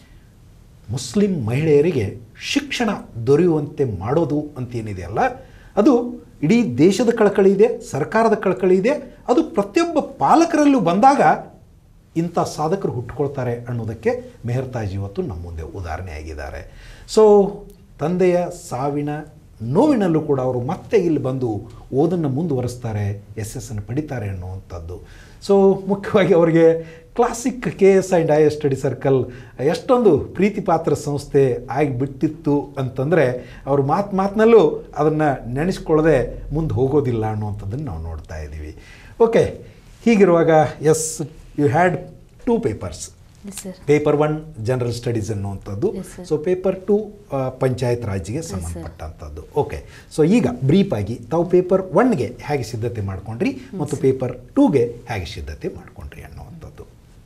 ಮುಸ್ಲಿಂ ಮಹಿಳೆಯರಿಗೆ ಶಿಕ್ಷಣ ದೊರೆಯುವಂತೆ ಮಾಡೋದು ಅಂತೇನಿದೆಯಲ್ಲ ಅದು ಇಡೀ ದೇಶದ ಕಳಕಳಿ ಇದೆ ಸರ್ಕಾರದ ಕಳಕಳಿ ಇದೆ ಅದು ಪ್ರತಿಯೊಬ್ಬ ಪಾಲಕರಲ್ಲೂ ಬಂದಾಗ ಇಂಥ ಸಾಧಕರು ಹುಟ್ಟುಕೊಳ್ತಾರೆ ಅನ್ನೋದಕ್ಕೆ ಮೆಹರ್ತಾಜ್ ಇವತ್ತು ನಮ್ಮ ಮುಂದೆ ಉದಾಹರಣೆಯಾಗಿದ್ದಾರೆ ಸೊ ತಂದೆಯ ಸಾವಿನ ನೋವಿನಲ್ಲೂ ಕೂಡ ಅವರು ಮತ್ತೆ ಇಲ್ಲಿ ಬಂದು ಓದನ್ನು ಮುಂದುವರಿಸ್ತಾರೆ ಯಶಸ್ಸನ್ನು ಪಡಿತಾರೆ ಅನ್ನುವಂಥದ್ದು ಸೊ ಮುಖ್ಯವಾಗಿ ಅವರಿಗೆ Classic K S and I S study circle ಎಷ್ಟೊಂದು ಪ್ರೀತಿ ಪಾತ್ರ ಸಂಸ್ಥೆ ಆಗಿಬಿಟ್ಟಿತ್ತು ಅಂತಂದರೆ ಅವರು ಮಾತು ಮಾತಿನಲ್ಲೂ ಅದನ್ನು ನೆನೆಸ್ಕೊಳ್ಳದೆ ಮುಂದೆ ಹೋಗೋದಿಲ್ಲ ಅನ್ನುವಂಥದ್ದನ್ನು ನಾವು ನೋಡ್ತಾ ಇದ್ದೀವಿ ಓಕೆ ಹೀಗಿರುವಾಗ as you had two papers yes sir paper one general studies ಅನ್ನುವಂಥದ್ದು Yes, sir. So paper two panchayat ರಾಜ್ಗೆ ಸಂಬಂಧಪಟ್ಟಂಥದ್ದು ಓಕೆ ಸೊ ಈಗ ಬ್ರೀಫ್ ಆಗಿ ತಾವು ಪೇಪರ್ ಒನ್ಗೆ ಹೇಗೆ ಸಿದ್ಧತೆ ಮಾಡ್ಕೊಂಡ್ರಿ ಮತ್ತು ಪೇಪರ್ ಟೂಗೆ ಹೇಗೆ ಸಿದ್ಧತೆ ಮಾಡ್ಕೊಂಡ್ರಿ ಅನ್ನುವಂಥದ್ದು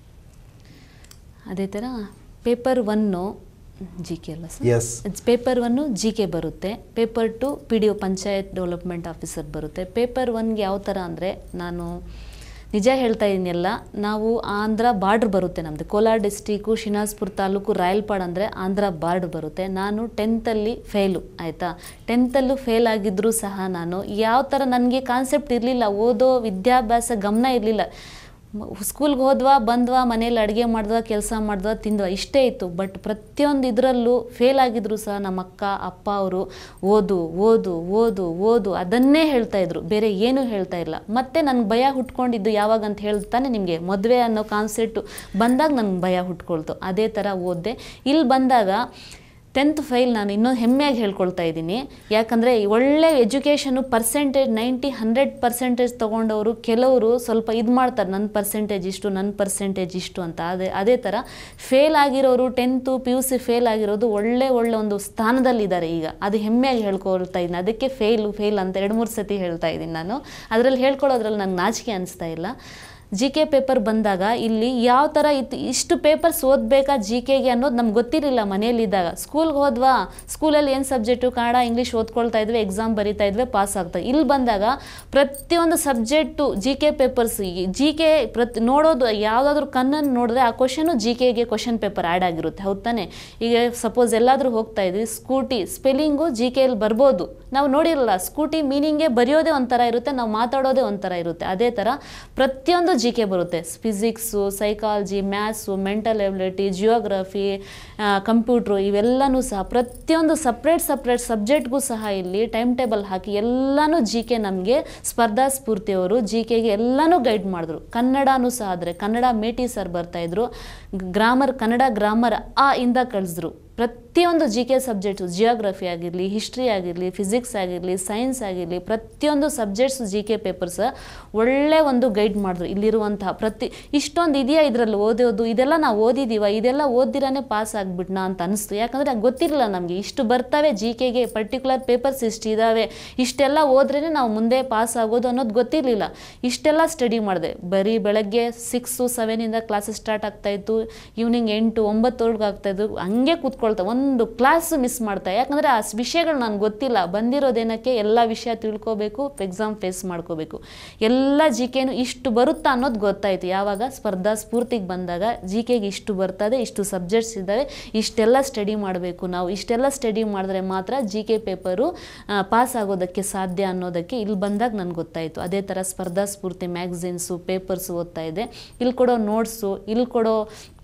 ಅದೇ ಥರ ಪೇಪರ್ ಒನ್ನು ಜಿ ಕೆ ಅಲ್ಲ sir yes paper one G K ಬರುತ್ತೆ paper two P D O panchayat development officer ಬರುತ್ತೆ ಪೇಪರ್ ಒನ್ಗೆ ಯಾವ ಥರ ಅಂದರೆ ನಾನು ನಿಜ ಹೇಳ್ತಾ ಇದ್ದೀನಲ್ಲ ನಾವು ಆಂಧ್ರ ಬಾರ್ಡ್ರ್ ಬರುತ್ತೆ ನಮ್ಮದು ಕೋಲಾರ ಡಿಸ್ಟಿಕ್ಕು ಶಿನಾಸ್ಪುರ ತಾಲೂಕು ರಾಯಲ್ಪಾಡ್ ಅಂದರೆ ಆಂಧ್ರ ಬಾರ್ಡ್ರ್ ಬರುತ್ತೆ ನಾನು ಟೆಂತಲ್ಲಿ ಫೇಲು ಆಯಿತಾ ಟೆಂತಲ್ಲೂ ಫೇಲ್ ಆಗಿದ್ದರೂ ಸಹ ನಾನು ಯಾವ ಥರ ನನಗೆ ಕಾನ್ಸೆಪ್ಟ್ ಇರಲಿಲ್ಲ ಓದೋ ವಿದ್ಯಾಭ್ಯಾಸ ಗಮನ ಇರಲಿಲ್ಲ ಸ್ಕೂಲ್ಗೆ ಹೋದ್ವಾ ಬಂದ್ವಾ ಮನೇಲಿ ಅಡುಗೆ ಮಾಡಿದ್ವಾ ಕೆಲಸ ಮಾಡಿದ್ವಾ ತಿಂದ್ವಾ ಇಷ್ಟೇ ಇತ್ತು ಬಟ್ ಪ್ರತಿಯೊಂದು ಇದರಲ್ಲೂ ಫೇಲ್ ಆಗಿದ್ರು ಸಹ ನಮ್ಮ ಅಕ್ಕ ಅಪ್ಪ ಅವರು ಓದು ಓದು ಓದು ಓದು ಅದನ್ನೇ ಹೇಳ್ತಾ ಇದ್ರು ಬೇರೆ ಏನೂ ಹೇಳ್ತಾ ಇಲ್ಲ ಮತ್ತೆ ನನಗೆ ಭಯ ಹುಟ್ಕೊಂಡಿದ್ದು ಯಾವಾಗ ಅಂತ ಹೇಳ್ತಾನೆ ನಿಮಗೆ ಮದುವೆ ಅನ್ನೋ ಕಾನ್ಸೆಪ್ಟು ಬಂದಾಗ ನನಗೆ ಭಯ ಹುಟ್ಕೊಳ್ತು ಅದೇ ಥರ ಓದಿದೆ ಇಲ್ಲಿ ಬಂದಾಗ ಟೆಂತ್ ಫೈಲ್ ನಾನು ಇನ್ನೊಂದು ಹೆಮ್ಮೆಯಾಗಿ ಹೇಳ್ಕೊಳ್ತಾ ಇದ್ದೀನಿ ಯಾಕಂದರೆ ಒಳ್ಳೆ education percentage ninety hundred percentage ತೊಗೊಂಡವರು ಕೆಲವರು ಸ್ವಲ್ಪ ಇದು ಮಾಡ್ತಾರೆ ನನ್ನ ಪರ್ಸೆಂಟೇಜ್ ಇಷ್ಟು ನನ್ನ ಪರ್ಸೆಂಟೇಜ್ ಇಷ್ಟು ಅಂತ ಅದೇ ಅದೇ ಥರ ಫೇಲ್ ಆಗಿರೋರು tenth P U C fail ಆಗಿರೋದು ಒಳ್ಳೆ ಒಳ್ಳೆ ಒಂದು ಸ್ಥಾನದಲ್ಲಿದ್ದಾರೆ ಈಗ ಅದು ಹೆಮ್ಮೆಯಾಗಿ ಹೇಳ್ಕೊಳ್ತಾ ಇದ್ದೀನಿ ಅದಕ್ಕೆ ಫೇಲು ಫೇಲ್ ಅಂತ ಎರಡು ಮೂರು ಸತಿ ಹೇಳ್ತಾ ಇದ್ದೀನಿ ನಾನು ಅದರಲ್ಲಿ ಹೇಳ್ಕೊಳ್ಳೋದ್ರಲ್ಲಿ ನನಗೆ ನಾಚಿಕೆ ಅನಿಸ್ತಾ ಇಲ್ಲ ಜಿ ಕೆ ಪೇಪರ್ ಬಂದಾಗ ಇಲ್ಲಿ ಯಾವ ಥರ ಇತ್ತು ಇಷ್ಟು ಪೇಪರ್ಸ್ ಓದಬೇಕಾ ಜಿ ಕೆಗೆ ಅನ್ನೋದು ನಮ್ಗೆ ಗೊತ್ತಿರಲಿಲ್ಲ ಮನೆಯಲ್ಲಿದ್ದಾಗ ಸ್ಕೂಲ್ಗೆ ಹೋದ್ವಾ ಸ್ಕೂಲಲ್ಲಿ ಏನು ಸಬ್ಜೆಕ್ಟು ಕನ್ನಡ ಇಂಗ್ಲೀಷ್ ಓದ್ಕೊಳ್ತಾ ಇದ್ವಿ ಎಕ್ಸಾಮ್ ಬರಿತಾ ಇದ್ವಿ ಪಾಸ್ ಆಗ್ತಾ ಇಲ್ಲಿ ಬಂದಾಗ ಪ್ರತಿಯೊಂದು subject G K papers G K ಪ್ರತಿ ನೋಡೋದು ಯಾವುದಾದ್ರೂ ಕಣ್ಣನ್ನು ನೋಡಿದ್ರೆ ಆ ಕ್ವಶನು ಜಿ ಕೆಗೆ ಕ್ವಶನ್ ಪೇಪರ್ ಆ್ಯಡ್ ಆಗಿರುತ್ತೆ ಹೌದು ತಾನೆ ಈಗ ಸಪೋಸ್ ಎಲ್ಲಾದರೂ ಹೋಗ್ತಾ ಇದ್ವಿ ಸ್ಕೂಟಿ ಸ್ಪೆಲ್ಲಿಂಗು ಜಿ ಕೆಯಲ್ಲಿ ಬರ್ಬೋದು ನಾವು ನೋಡಿರಲ್ಲ ಸ್ಕೂಟಿ ಮೀನಿಂಗೇ ಬರೆಯೋದೇ ಒಂಥರ ಇರುತ್ತೆ ನಾವು ಮಾತಾಡೋದೇ ಒಂಥರ ಇರುತ್ತೆ ಅದೇ ಥರ ಪ್ರತಿಯೊಂದು ಜಿ ಕೆ ಬರುತ್ತೆ physics psychology maths mental ability geography computer ಇವೆಲ್ಲನೂ ಸಹ ಪ್ರತಿಯೊಂದು ಸಪ್ರೇಟ್ ಸಪ್ರೇಟ್ ಸಬ್ಜೆಕ್ಟ್ಗೂ ಸಹ ಇಲ್ಲಿ ಟೈಮ್ ಟೇಬಲ್ ಹಾಕಿ ಎಲ್ಲನೂ ಜಿ ಕೆ ನಮಗೆ ಸ್ಪರ್ಧಾ ಸ್ಫೂರ್ತಿಯವರು ಜಿ ಕೆಗೆ ಎಲ್ಲನೂ ಗೈಡ್ ಮಾಡಿದ್ರು ಕನ್ನಡನೂ ಸಹ ಆದರೆ ಕನ್ನಡ ಮೇಟಿ ಸರ್ ಬರ್ತಾಯಿದ್ರು ಗ್ರಾಮರ್ ಕನ್ನಡ ಗ್ರಾಮರ್ ಆ ಇಂದ ಕಳಿಸಿದ್ರು ಪ್ರತಿಯೊಂದು ಜಿ ಕೆ ಸಬ್ಜೆಕ್ಟ್ಸು ಜಿಯೋಗ್ರಫಿ ಆಗಿರಲಿ ಹಿಸ್ಟ್ರಿ ಆಗಿರಲಿ ಫಿಸಿಕ್ಸ್ ಆಗಿರಲಿ ಸೈನ್ಸ್ ಆಗಿರಲಿ ಪ್ರತಿಯೊಂದು ಸಬ್ಜೆಕ್ಟ್ಸ್ ಜಿ ಕೆ ಪೇಪರ್ಸ್ ಒಳ್ಳೆ ಒಂದು ಗೈಡ್ ಮಾಡಿದ್ರು ಇಲ್ಲಿರುವಂತಹ ಪ್ರತಿ ಇಷ್ಟೊಂದು ಇದೆಯಾ ಇದರಲ್ಲಿ ಓದೋದು ಇದೆಲ್ಲ ನಾವು ಓದಿದ್ದೀವ ಇದೆಲ್ಲ ಓದಿರಾನೇ ಪಾಸ್ ಆಗಿಬಿಟ್ನಾ ಅಂತ ಅನಿಸ್ತು ಯಾಕಂದರೆ ಗೊತ್ತಿರಲಿಲ್ಲ ನಮಗೆ ಇಷ್ಟು ಬರ್ತವೆ ಜಿ ಕೆಗೆ ಪರ್ಟಿಕ್ಯುಲರ್ ಪೇಪರ್ಸ್ ಇಷ್ಟು ಇದ್ದಾವೆ ಇಷ್ಟೆಲ್ಲ ಓದ್ರೇ ನಾವು ಮುಂದೆ ಪಾಸ್ ಆಗೋದು ಅನ್ನೋದು ಗೊತ್ತಿರಲಿಲ್ಲ ಇಷ್ಟೆಲ್ಲ ಸ್ಟಡಿ ಮಾಡಿದೆ ಬರೀ ಬೆಳಗ್ಗೆ ಸಿಕ್ಸು ಸೆವೆನಿಂದ ಕ್ಲಾಸಸ್ ಸ್ಟಾರ್ಟ್ ಆಗ್ತಾಯಿತ್ತು ಈವ್ನಿಂಗ್ ಎಂಟು ಒಂಬತ್ತೊಳಗೆ ಆಗ್ತಾಯಿದ್ದು ಹಂಗೆ ಕೂತ್ಕೊಳ್ತಾ ಒಂದು ಕ್ಲಾಸ್ ಮಿಸ್ ಮಾಡ್ತಾ ಯಾಕಂದರೆ ಆ ವಿಷಯಗಳು ನನಗೆ ಗೊತ್ತಿಲ್ಲ ಬಂದಿರೋದೇನಕ್ಕೆ ಎಲ್ಲ ವಿಷಯ ತಿಳ್ಕೊಬೇಕು ಎಕ್ಸಾಮ್ ಫೇಸ್ ಮಾಡ್ಕೋಬೇಕು ಎಲ್ಲ ಜಿ ಕೆನು ಇಷ್ಟು ಬರುತ್ತಾ ಅನ್ನೋದು ಗೊತ್ತಾಯಿತು ಯಾವಾಗ ಸ್ಪರ್ಧಾ ಸ್ಫೂರ್ತಿಗೆ ಬಂದಾಗ ಜಿ ಕೆಗೆ ಇಷ್ಟು ಬರ್ತದೆ ಇಷ್ಟು ಸಬ್ಜೆಕ್ಟ್ಸ್ ಇದ್ದಾವೆ ಇಷ್ಟೆಲ್ಲ ಸ್ಟಡಿ ಮಾಡಬೇಕು ನಾವು ಇಷ್ಟೆಲ್ಲ ಸ್ಟಡಿ ಮಾಡಿದ್ರೆ ಮಾತ್ರ ಜಿ ಕೆ ಪೇಪರು ಪಾಸ್ ಆಗೋದಕ್ಕೆ ಸಾಧ್ಯ ಅನ್ನೋದಕ್ಕೆ ಇಲ್ಲಿ ಬಂದಾಗ ನನಗೆ ಗೊತ್ತಾಯಿತು ಅದೇ ಥರ ಸ್ಪರ್ಧಾ ಸ್ಫೂರ್ತಿ ಮ್ಯಾಗ್ಝಿನ್ಸು ಪೇಪರ್ಸು ಓದ್ತಾ ಇದೆ ಇಲ್ಲಿ ಕೊಡೋ ನೋಟ್ಸು ಇಲ್ಲಿ ಕೊಡೋ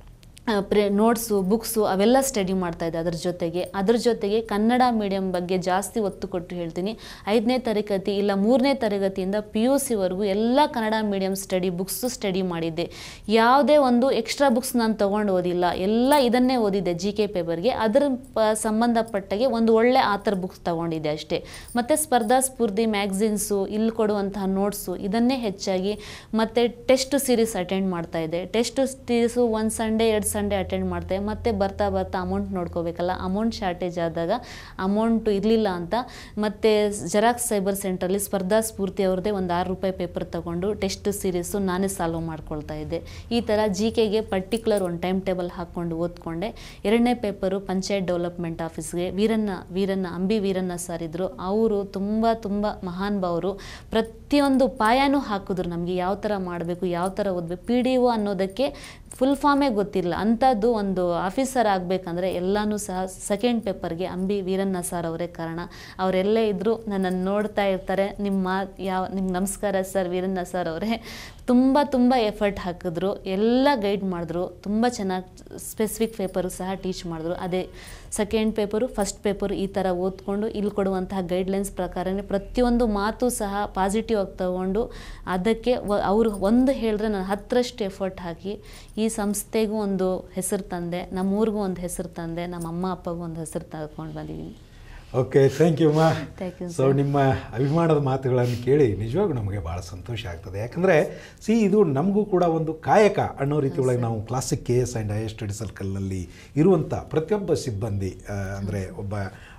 ಪ್ರೆ ನೋಟ್ಸು ಬುಕ್ಸು ಅವೆಲ್ಲ ಸ್ಟಡಿ ಮಾಡ್ತಾ ಇದೆ ಅದ್ರ ಜೊತೆಗೆ ಅದ್ರ ಜೊತೆಗೆ ಕನ್ನಡ ಮೀಡಿಯಂ ಬಗ್ಗೆ ಜಾಸ್ತಿ ಒತ್ತು ಕೊಟ್ಟು ಹೇಳ್ತೀನಿ ಐದನೇ ತರಗತಿ ಇಲ್ಲ ಮೂರನೇ ತರಗತಿಯಿಂದ ಪಿ ಯು ಸಿವರೆಗೂ ಎಲ್ಲ Kannada medium study books study ಮಾಡಿದ್ದೆ ಯಾವುದೇ ಒಂದು ಎಕ್ಸ್ಟ್ರಾ ಬುಕ್ಸ್ ನಾನು ತೊಗೊಂಡು ಓದಿಲ್ಲ ಎಲ್ಲ ಇದನ್ನೇ ಓದಿದ್ದೆ ಜಿ ಕೆ ಪೇಪರ್ಗೆ ಅದ್ರ ಪ ಸಂಬಂಧಪಟ್ಟಾಗೆ ಒಂದು ಒಳ್ಳೆ ಆಥರ್ ಬುಕ್ಸ್ ತೊಗೊಂಡಿದ್ದೆ ಅಷ್ಟೇ ಮತ್ತು ಸ್ಪರ್ಧಾ ಸ್ಫೂರ್ತಿ ಮ್ಯಾಗ್ಝಿನ್ಸು ಇಲ್ಲಿ ಕೊಡುವಂತಹ ನೋಟ್ಸು ಇದನ್ನೇ ಹೆಚ್ಚಾಗಿ ಮತ್ತು ಟೆಸ್ಟ್ ಸೀರೀಸ್ ಅಟೆಂಡ್ ಮಾಡ್ತಾ ಇದ್ದೆ ಟೆಸ್ಟ್ ಸೀರೀಸು ಒಂದು ಸಂಡೇ ಎರಡು ಸಂಡೇ ಅಟೆಂಡ್ ಮಾಡ್ತೆ ಮತ್ತೆ ಬರ್ತಾ ಬರ್ತಾ ಅಮೌಂಟ್ ನೋಡ್ಕೋಬೇಕಲ್ಲ ಅಮೌಂಟ್ ಶಾರ್ಟೇಜ್ ಆದಾಗ ಅಮೌಂಟು ಇರಲಿಲ್ಲ ಅಂತ ಮತ್ತು ಜೆರಾಕ್ಸ್ ಸೈಬರ್ ಸೆಂಟ್ರಲ್ಲಿ ಸ್ಪರ್ಧಾ ಸ್ಫೂರ್ತಿ ಅವ್ರದ್ದೇ ಒಂದು ಆರು ರೂಪಾಯಿ ಪೇಪರ್ ತೊಗೊಂಡು ಟೆಸ್ಟ್ ಸೀರೀಸು ನಾನೇ ಸಾಲ್ವ್ ಮಾಡ್ಕೊಳ್ತಾ ಇದ್ದೆ ಈ ಥರ ಜಿ ಕೆಗೆ ಪರ್ಟಿಕ್ಯುಲರ್ ಒಂದು ಟೈಮ್ ಟೇಬಲ್ ಹಾಕ್ಕೊಂಡು ಓದ್ಕೊಂಡೆ ಎರಡನೇ ಪೇಪರು ಪಂಚಾಯತ್ ಡೆವಲಪ್ಮೆಂಟ್ ಆಫೀಸ್ಗೆ ವೀರಣ್ಣ ವೀರಣ್ಣ ಅಂಬಿ ವೀರಣ್ಣ ಸರ್ ಇದ್ದರು ಅವರು ತುಂಬ ತುಂಬ ಮಹಾನ್ ಭಾವರು ಪ್ರತಿಯೊಂದು ಪಾಯನೂ ಹಾಕಿದ್ರು ನಮಗೆ ಯಾವ ಥರ ಮಾಡಬೇಕು ಯಾವ ಥರ ಓದಬೇಕು ಪಿ ಡಿ ಒ ಅನ್ನೋದಕ್ಕೆ ಫುಲ್ ಫಾರ್ಮೇ ಗೊತ್ತಿಲ್ಲ ಅಂಥದ್ದು ಒಂದು ಆಫೀಸರ್ ಆಗಬೇಕಂದ್ರೆ ಎಲ್ಲನೂ ಸಹ ಸೆಕೆಂಡ್ ಪೇಪರ್ಗೆ ಅಂಬಿ ವೀರಣ್ಣ ಸರ್ ಅವರೇ ಕಾರಣ ಅವರೆಲ್ಲೇ ಇದ್ದರೂ ನನ್ನನ್ನು ನೋಡ್ತಾ ಇರ್ತಾರೆ ನಿಮ್ಮ ಮಾತು ಯಾವ ನಿಮ್ಗೆ ನಮಸ್ಕಾರ ಸರ್ ವೀರಣ್ಣ ಸರ್ ಅವರೇ ತುಂಬ ತುಂಬ ಎಫರ್ಟ್ ಹಾಕಿದ್ರು ಎಲ್ಲ ಗೈಡ್ ಮಾಡಿದ್ರು ತುಂಬ ಚೆನ್ನಾಗಿ ಸ್ಪೆಸಿಫಿಕ್ ಪೇಪರು ಸಹ ಟೀಚ್ ಮಾಡಿದ್ರು ಅದೇ ಸೆಕೆಂಡ್ ಪೇಪರು ಫಸ್ಟ್ ಪೇಪರು ಈ ಥರ ಓದ್ಕೊಂಡು ಇಲ್ಲಿ ಕೊಡುವಂತಹ ಗೈಡ್ಲೈನ್ಸ್ ಪ್ರಕಾರನೇ ಪ್ರತಿಯೊಂದು ಮಾತು ಸಹ ಪಾಸಿಟಿವ್ ಆಗಿ ತಗೊಂಡು ಅದಕ್ಕೆ ವ- ಅವರು ಒಂದು ಹೇಳಿದ್ರೆ ನಾನು ಹತ್ತರಷ್ಟು ಎಫರ್ಟ್ ಹಾಕಿ ಈ ಸಂಸ್ಥೆಗೂ ಒಂದು ಹೆಸರು ತಂದೆ ನಮ್ಮೂರಿಗೂ ಒಂದು ಹೆಸರು ತಂದೆ ನಮ್ಮ ಅಮ್ಮ ಅಪ್ಪಗೂ ಒಂದು ಹೆಸರು ತಗೊಂಡು ಬಂದಿದ್ದೀನಿ ಓಕೆ ಥ್ಯಾಂಕ್ ಯು ಅಮ್ಮ Thank you, ಸೊ ನಿಮ್ಮ ಅಭಿಮಾನದ ಮಾತುಗಳನ್ನು ಕೇಳಿ ನಿಜವಾಗೂ ನಮಗೆ ಭಾಳ ಸಂತೋಷ ಆಗ್ತದೆ ಯಾಕಂದರೆ ಸಿ ಇದು ನಮಗೂ ಕೂಡ ಒಂದು ಕಾಯಕ ಅನ್ನೋ ರೀತಿ ಒಳಗೆ ನಾವು Classic K S and higher study ಸರ್ಕಲ್ನಲ್ಲಿ ಇರುವಂಥ ಪ್ರತಿಯೊಬ್ಬ ಸಿಬ್ಬಂದಿ ಅಂದರೆ ಒಬ್ಬ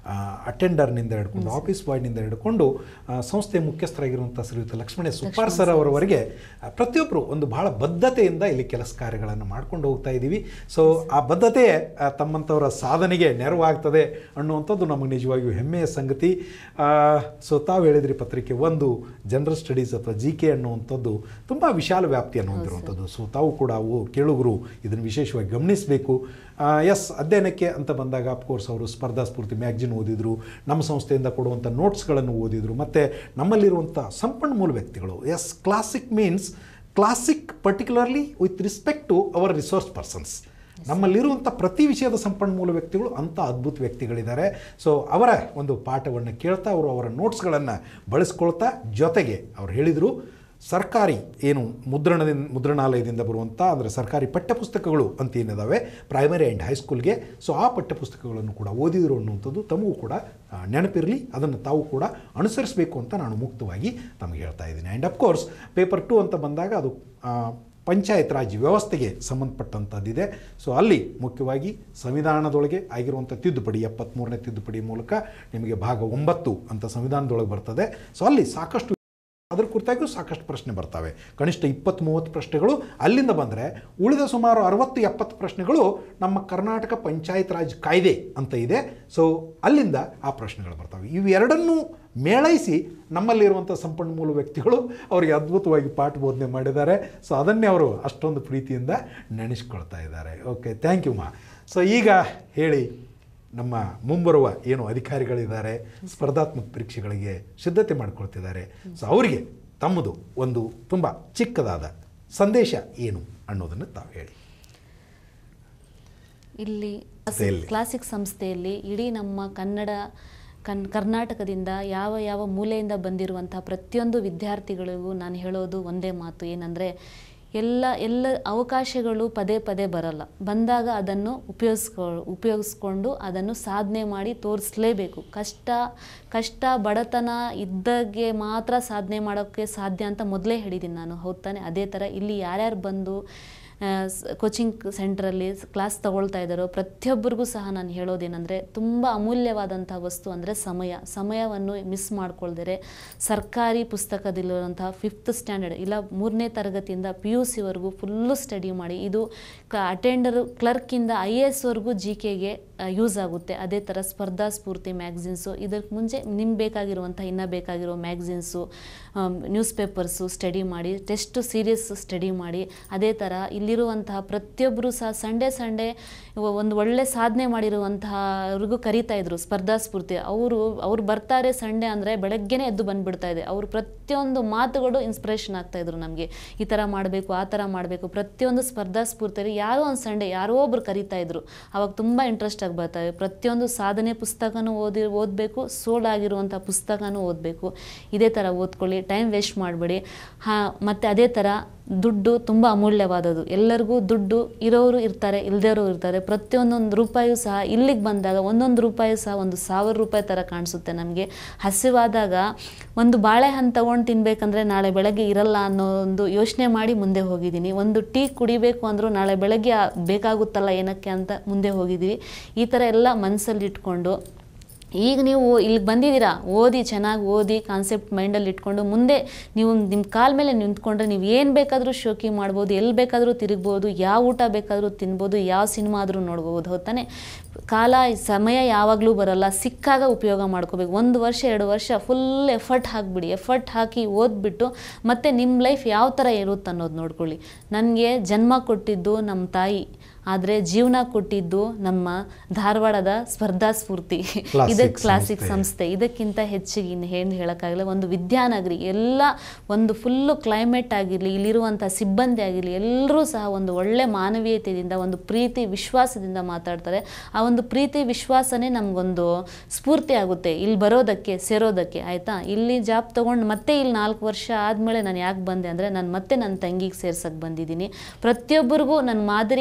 ಅಟೆಂಡರ್ನಿಂದ ಹಿಡ್ಕೊಂಡು ಆಫೀಸ್ ಬಾಯ್ನಿಂದ ಹಿಡ್ಕೊಂಡು ಆ, ಸಂಸ್ಥೆ ಮುಖ್ಯಸ್ಥರಾಗಿರುವಂಥ ಶ್ರೀಯುತ ಲಕ್ಷ್ಮಣ ಸುಪಾರ್ ಸರ್ ಅವರವರೆಗೆ ಆ, ಪ್ರತಿಯೊಬ್ಬರು ಒಂದು ಬಹಳ ಬದ್ಧತೆಯಿಂದ ಇಲ್ಲಿ ಕೆಲಸ ಕಾರ್ಯಗಳನ್ನು ಮಾಡ್ಕೊಂಡು ಹೋಗ್ತಾ ಇದ್ದೀವಿ ಸೊ ಆ ಬದ್ಧತೆ ಆ, ತಮ್ಮಂಥವರ ಸಾಧನೆಗೆ ನೆರವಾಗ್ತದೆ ಅನ್ನುವಂಥದ್ದು ನಮಗೆ ನಿಜವಾಗಿಯೂ ಹೆಮ್ಮೆಯ ಸಂಗತಿ ಸೊ ತಾವು ಹೇಳಿದ್ರಿ ಪತ್ರಿಕೆ ಒಂದು ಜನರಲ್ ಸ್ಟಡೀಸ್ ಅಥವಾ ಜಿ ಕೆ ಅನ್ನುವಂಥದ್ದು ತುಂಬ ವಿಶಾಲ ವ್ಯಾಪ್ತಿಯನ್ನು ಹೊಂದಿರುವಂಥದ್ದು ಸೊ ತಾವು ಕೂಡ ಅವು ಕೇಳುಗರು ಇದನ್ನು ವಿಶೇಷವಾಗಿ ಗಮನಿಸಬೇಕು ಎಸ್ ಅಧ್ಯಯನಕ್ಕೆ ಅಂತ ಬಂದಾಗ ಅಫ್ಕೋರ್ಸ್ ಅವರು ಸ್ಪರ್ಧಾ ಸ್ಫೂರ್ತಿ ಮ್ಯಾಗ್ಜಿನ್ ಓದಿದರು ನಮ್ಮ ಸಂಸ್ಥೆಯಿಂದ ಕೊಡುವಂಥ ನೋಟ್ಸ್ಗಳನ್ನು ಓದಿದರು ಮತ್ತು ನಮ್ಮಲ್ಲಿರುವಂಥ ಸಂಪನ್ಮೂಲ ವ್ಯಕ್ತಿಗಳು yes Classic means Classic particularly with respect to our resource persons ನಮ್ಮಲ್ಲಿರುವಂಥ ಪ್ರತಿ ವಿಷಯದ ಸಂಪನ್ಮೂಲ ವ್ಯಕ್ತಿಗಳು ಅಂಥ ಅದ್ಭುತ ವ್ಯಕ್ತಿಗಳಿದ್ದಾರೆ ಸೊ ಅವರ ಒಂದು ಪಾಠವನ್ನು ಕೇಳ್ತಾ ಅವರು ಅವರ ನೋಟ್ಸ್ಗಳನ್ನು ಬಳಸ್ಕೊಳ್ತಾ ಜೊತೆಗೆ ಅವ್ರು ಹೇಳಿದರು ಸರ್ಕಾರಿ ಏನು ಮುದ್ರಣದಿಂದ ಮುದ್ರಣಾಲಯದಿಂದ ಬರುವಂಥ ಅಂದರೆ ಸರ್ಕಾರಿ ಪಠ್ಯಪುಸ್ತಕಗಳು ಅಂತ ಏನಿದಾವೆ ಪ್ರೈಮರಿ ಆ್ಯಂಡ್ ಹೈಸ್ಕೂಲ್ಗೆ ಸೊ ಆ ಪಠ್ಯಪುಸ್ತಕಗಳನ್ನು ಕೂಡ ಓದಿದರು ಅನ್ನುವಂಥದ್ದು ತಮಗೂ ಕೂಡ ಆ, ನೆನಪಿರಲಿ ಅದನ್ನು ತಾವು ಕೂಡ ಅನುಸರಿಸಬೇಕು ಅಂತ ನಾನು ಮುಕ್ತವಾಗಿ ತಮಗೆ ಹೇಳ್ತಾ ಇದ್ದೀನಿ ಆ್ಯಂಡ್ ಅಫ್ಕೋರ್ಸ್ ಪೇಪರ್ ಟು ಅಂತ ಬಂದಾಗ ಅದು ಆ, ಪಂಚಾಯತ್ ರಾಜ್ ವ್ಯವಸ್ಥೆಗೆ ಸಂಬಂಧಪಟ್ಟಂಥದ್ದಿದೆ ಸೊ ಅಲ್ಲಿ ಮುಖ್ಯವಾಗಿ ಸಂವಿಧಾನದೊಳಗೆ ಆಗಿರುವಂಥ ತಿದ್ದುಪಡಿ ಎಪ್ಪತ್ತ್ಮೂರನೇ ತಿದ್ದುಪಡಿ ಮೂಲಕ ನಿಮಗೆ ಭಾಗ ಒಂಬತ್ತು ಅಂತ ಸಂವಿಧಾನದೊಳಗೆ ಬರ್ತದೆ ಸೊ ಅಲ್ಲಿ ಸಾಕಷ್ಟು ಅದ್ರ ಕುರಿತಾಗಿಯೂ ಸಾಕಷ್ಟು ಪ್ರಶ್ನೆ ಬರ್ತವೆ ಕನಿಷ್ಠ ಇಪ್ಪತ್ತ್ ಮೂವತ್ತು ಪ್ರಶ್ನೆಗಳು ಅಲ್ಲಿಂದ ಬಂದರೆ ಉಳಿದ ಸುಮಾರು ಅರವತ್ತು ಎಪ್ಪತ್ತು ಪ್ರಶ್ನೆಗಳು ನಮ್ಮ ಕರ್ನಾಟಕ ಪಂಚಾಯತ್ ರಾಜ್ ಕಾಯ್ದೆ ಅಂತ ಇದೆ ಸೊ ಅಲ್ಲಿಂದ ಆ ಪ್ರಶ್ನೆಗಳು ಬರ್ತವೆ ಇವೆರಡನ್ನೂ ಮೇಳೈಸಿ ನಮ್ಮಲ್ಲಿರುವಂಥ ಸಂಪನ್ಮೂಲ ವ್ಯಕ್ತಿಗಳು ಅವರಿಗೆ ಅದ್ಭುತವಾಗಿ ಪಾಠ ಬೋಧನೆ ಮಾಡಿದ್ದಾರೆ ಸೊ ಅದನ್ನೇ ಅವರು ಅಷ್ಟೊಂದು ಪ್ರೀತಿಯಿಂದ ನೆನೆಸ್ಕೊಳ್ತಾ ಇದ್ದಾರೆ okay thank you ma so ಈಗ ಹೇಳಿ ನಮ್ಮ ಮುಂಬರುವ ಏನು ಅಧಿಕಾರಿಗಳಿದ್ದಾರೆ ಸ್ಪರ್ಧಾತ್ಮಕ ಪರೀಕ್ಷೆಗಳಿಗೆ ಸಿದ್ಧತೆ ಮಾಡ್ಕೊಳ್ತಿದ್ದಾರೆ ಸೊ ಅವರಿಗೆ ತಮ್ಮದು ಒಂದು ತುಂಬ ಚಿಕ್ಕದಾದ ಸಂದೇಶ ಏನು ಅನ್ನೋದನ್ನು ತಾವು ಹೇಳಿ ಇಲ್ಲಿ ಸಂಸ್ಥೆಯಲ್ಲಿ. ಕ್ಲಾಸಿಕ್ ಸಂಸ್ಥೆಯಲ್ಲಿ ಇಡೀ ನಮ್ಮ ಕನ್ನಡ ಕನ್ ಕರ್ನಾಟಕದಿಂದ ಯಾವ ಯಾವ ಮೂಲೆಯಿಂದ ಬಂದಿರುವಂತಹ ಪ್ರತಿಯೊಂದು ವಿದ್ಯಾರ್ಥಿಗಳಿಗೂ ನಾನು ಹೇಳೋದು ಒಂದೇ ಮಾತು ಏನಂದರೆ ಎಲ್ಲ ಎಲ್ಲ ಅವಕಾಶಗಳು ಪದೇ ಪದೇ ಬರಲ್ಲ ಬಂದಾಗ ಅದನ್ನು ಉಪಯೋಗಿಸ್ಕೊ ಉಪಯೋಗಿಸ್ಕೊಂಡು ಅದನ್ನು ಸಾಧನೆ ಮಾಡಿ ತೋರಿಸ್ಲೇಬೇಕು ಕಷ್ಟ ಕಷ್ಟ ಬಡತನ ಇದ್ದಾಗೆ ಮಾತ್ರ ಸಾಧನೆ ಮಾಡೋಕ್ಕೆ ಸಾಧ್ಯ ಅಂತ ಮೊದಲೇ ಹೇಳಿದ್ದೀನಿ ನಾನು ಹೌದ್ ತಾನೆ ಅದೇ ಥರ ಇಲ್ಲಿ ಯಾರ್ಯಾರು ಬಂದು ಕೋಚಿಂಗ್ ಸೆಂಟ್ರಲ್ಲಿ ಕ್ಲಾಸ್ ತಗೊಳ್ತಾ ಇದ್ದಾರೋ ಪ್ರತಿಯೊಬ್ಬರಿಗೂ ಸಹ ನಾನು ಹೇಳೋದೇನೆಂದರೆ ತುಂಬ ಅಮೂಲ್ಯವಾದಂಥ ವಸ್ತು ಅಂದರೆ ಸಮಯ ಸಮಯವನ್ನು ಮಿಸ್ ಮಾಡ್ಕೊಳ್ದಿರೆ ಸರ್ಕಾರಿ ಪುಸ್ತಕದಲ್ಲಿರುವಂತಹ ಫಿಫ್ತ್ ಸ್ಟ್ಯಾಂಡರ್ಡ್ ಇಲ್ಲ ಮೂರನೇ ತರಗತಿಯಿಂದ ಪಿ ಯು ಸಿವರೆಗೂ ಫುಲ್ಲು ಸ್ಟಡಿ ಮಾಡಿ ಇದು ಕ ಅಟೆಂಡರ್ ಕ್ಲರ್ಕಿಂದ ಐ ಎ ಎಸ್ವರೆಗೂ ಜಿ ಕೆಗೆ ಯೂಸ್ ಆಗುತ್ತೆ ಅದೇ ಥರ ಸ್ಪರ್ಧಾ ಸ್ಫೂರ್ತಿ ಮ್ಯಾಗ್ಝಿನ್ಸು ಇದಕ್ಕೆ ಮುಂಚೆ ನಿಮ್ಗೆ ಬೇಕಾಗಿರುವಂಥ ಇನ್ನೂ ಬೇಕಾಗಿರೋ ಮ್ಯಾಗ್ಝಿನ್ಸು ನ್ಯೂಸ್ ಪೇಪರ್ಸು ಸ್ಟಡಿ ಮಾಡಿ ಟೆಸ್ಟ್ ಸೀರೀಸ್ ಸ್ಟಡಿ ಮಾಡಿ ಅದೇ ಥರ ಇಲ್ಲಿರುವಂತಹ ಪ್ರತಿಯೊಬ್ಬರು ಸಹ ಸಂಡೇ ಸಂಡೇ ಒಂದು ಒಳ್ಳೆ ಸಾಧನೆ ಮಾಡಿರುವಂತಹವ್ರಿಗೂ ಕರೀತಾ ಇದ್ರು ಸ್ಪರ್ಧಾ ಸ್ಫೂರ್ತಿ ಅವರು ಅವ್ರು ಬರ್ತಾರೆ ಸಂಡೇ ಅಂದರೆ ಬೆಳಗ್ಗೆನೇ ಎದ್ದು ಬಂದ್ಬಿಡ್ತಾ ಇದೆ ಅವರು ಪ್ರತಿಯೊಂದು ಮಾತುಗಳು ಇನ್ಸ್ಪಿರೇಷನ್ ಆಗ್ತಾ ಇದ್ರು ನಮಗೆ ಈ ಥರ ಮಾಡಬೇಕು ಆ ಥರ ಮಾಡಬೇಕು ಪ್ರತಿಯೊಂದು ಸ್ಪರ್ಧಾ ಸ್ಫೂರ್ತಿಯಲ್ಲಿ ಯಾರೋ ಒಂದು ಸಂಡೇ ಯಾರೋ ಒಬ್ರು ಕರೀತಾ ಇದ್ರು ಅವಾಗ ತುಂಬ ಇಂಟ್ರೆಸ್ಟ್ ಆಗಿ ಬರ್ತವೆ ಪ್ರತಿಯೊಂದು ಸಾಧನೆ ಪುಸ್ತಕನೂ ಓದಿ ಓದಬೇಕು ಸೋಲ್ ಆಗಿರುವಂಥ ಪುಸ್ತಕನೂ ಓದಬೇಕು ಇದೇ ಥರ ಓದ್ಕೊಳ್ಳಿ ಟೈಮ್ ವೇಸ್ಟ್ ಮಾಡಬೇಡಿ ಹಾಂ ಮತ್ತು ಅದೇ ಥರ ದುಡ್ಡು ತುಂಬ ಅಮೂಲ್ಯವಾದದ್ದು ಎಲ್ಲರಿಗೂ ದುಡ್ಡು ಇರೋರು ಇರ್ತಾರೆ ಇಲ್ಲದೇವರು ಇರ್ತಾರೆ ಪ್ರತಿಯೊಂದೊಂದು ರೂಪಾಯಿಯೂ ಸಹ ಇಲ್ಲಿಗೆ ಬಂದಾಗ ಒಂದೊಂದು ರೂಪಾಯಿ ಸಹ ಒಂದು ಸಾವಿರ ರೂಪಾಯಿ ಥರ ಕಾಣಿಸುತ್ತೆ ನಮಗೆ ಹಸಿವಾದಾಗ ಒಂದು ಬಾಳೆಹಣ್ಣು ತೊಗೊಂಡು ತಿನ್ಬೇಕಂದ್ರೆ ನಾಳೆ ಬೆಳಗ್ಗೆ ಇರಲ್ಲ ಅನ್ನೋ ಒಂದು ಯೋಚನೆ ಮಾಡಿ ಮುಂದೆ ಹೋಗಿದ್ದೀನಿ ಒಂದು ಟೀ ಕುಡಿಬೇಕು ಅಂದರೂ ನಾಳೆ ಬೆಳಗ್ಗೆ ಆ- ಬೇಕಾಗುತ್ತಲ್ಲ ಏನಕ್ಕೆ ಅಂತ ಮುಂದೆ ಹೋಗಿದ್ದೀವಿ ಈ ಥರ ಎಲ್ಲ ಮನಸ್ಸಲ್ಲಿ ಇಟ್ಕೊಂಡು ಈಗ ನೀವು ಇಲ್ಲಿಗೆ ಬಂದಿದ್ದೀರಾ ಓದಿ ಚೆನ್ನಾಗಿ ಓದಿ ಕಾನ್ಸೆಪ್ಟ್ ಮೈಂಡಲ್ಲಿ ಇಟ್ಕೊಂಡು ಮುಂದೆ ನೀವು ನಿಮ್ಮ ಕಾಲ ಮೇಲೆ ನಿಂತ್ಕೊಂಡ್ರೆ ನೀವು ಏನು ಬೇಕಾದರೂ ಶೋಕಿ ಮಾಡ್ಬೋದು ಎಲ್ಲಿ ಬೇಕಾದರೂ ತಿರುಗ್ಬೋದು ಯಾವ ಊಟ ಬೇಕಾದರೂ ತಿನ್ಬೋದು ಯಾವ ಸಿನಿಮಾ ಆದರೂ ನೋಡ್ಬೋದು ಹೌದಾನೆ ಕಾಲ ಸಮಯ ಯಾವಾಗಲೂ ಬರಲ್ಲ ಸಿಕ್ಕಾಗ ಉಪಯೋಗ ಮಾಡ್ಕೋಬೇಕು ಒಂದು ವರ್ಷ ಎರಡು ವರ್ಷ ಫುಲ್ ಎಫರ್ಟ್ ಹಾಕಿಬಿಡಿ ಎಫರ್ಟ್ ಹಾಕಿ ಓದ್ಬಿಟ್ಟು ಮತ್ತೆ ನಿಮ್ಮ ಲೈಫ್ ಯಾವ ಥರ ಇರುತ್ತೆ ಅನ್ನೋದು ನೋಡ್ಕೊಳ್ಳಿ ನನಗೆ ಜನ್ಮ ಕೊಟ್ಟಿದ್ದು ನಮ್ಮ ತಾಯಿ ಆದರೆ ಜೀವನ ಕೊಟ್ಟಿದ್ದು ನಮ್ಮ ಧಾರವಾಡದ ಸ್ಪರ್ಧಾ ಸ್ಫೂರ್ತಿ Classic ಇದಕ್ಕೆ ಕ್ಲಾಸಿಕ್ ಸಂಸ್ಥೆ. ಸಂಸ್ಥೆ ಇದಕ್ಕಿಂತ ಹೆಚ್ಚಿಗೆ ಇನ್ನು ಏನು ಹೇಳೋಕ್ಕಾಗಲ್ಲ ಒಂದು ವಿದ್ಯಾನಗರಿ ಎಲ್ಲ ಒಂದು ಫುಲ್ಲು ಕ್ಲೈಮೇಟ್ ಆಗಿರಲಿ ಇಲ್ಲಿರುವಂಥ ಸಿಬ್ಬಂದಿ ಆಗಿರಲಿ ಎಲ್ಲರೂ ಸಹ ಒಂದು ಒಳ್ಳೆ ಮಾನವೀಯತೆಯಿಂದ ಒಂದು ಪ್ರೀತಿ ವಿಶ್ವಾಸದಿಂದ ಮಾತಾಡ್ತಾರೆ ಆ ಒಂದು ಪ್ರೀತಿ ವಿಶ್ವಾಸನೇ ನಮಗೊಂದು ಸ್ಫೂರ್ತಿ ಆಗುತ್ತೆ ಇಲ್ಲಿ ಬರೋದಕ್ಕೆ ಸೇರೋದಕ್ಕೆ ಆಯಿತಾ ಇಲ್ಲಿ ಜಾಬ್ ತೊಗೊಂಡು ಮತ್ತೆ ಇಲ್ಲಿ ನಾಲ್ಕು ವರ್ಷ ಆದಮೇಲೆ ನಾನು ಯಾಕೆ ಬಂದೆ ಅಂದರೆ ನಾನು ಮತ್ತೆ ನನ್ನ ತಂಗಿಗೆ ಸೇರ್ಸಕ್ಕೆ ಬಂದಿದ್ದೀನಿ ಪ್ರತಿಯೊಬ್ಬರಿಗೂ ನಾನು ಮಾದರಿ ಆಗಿದ್ದೀನಿ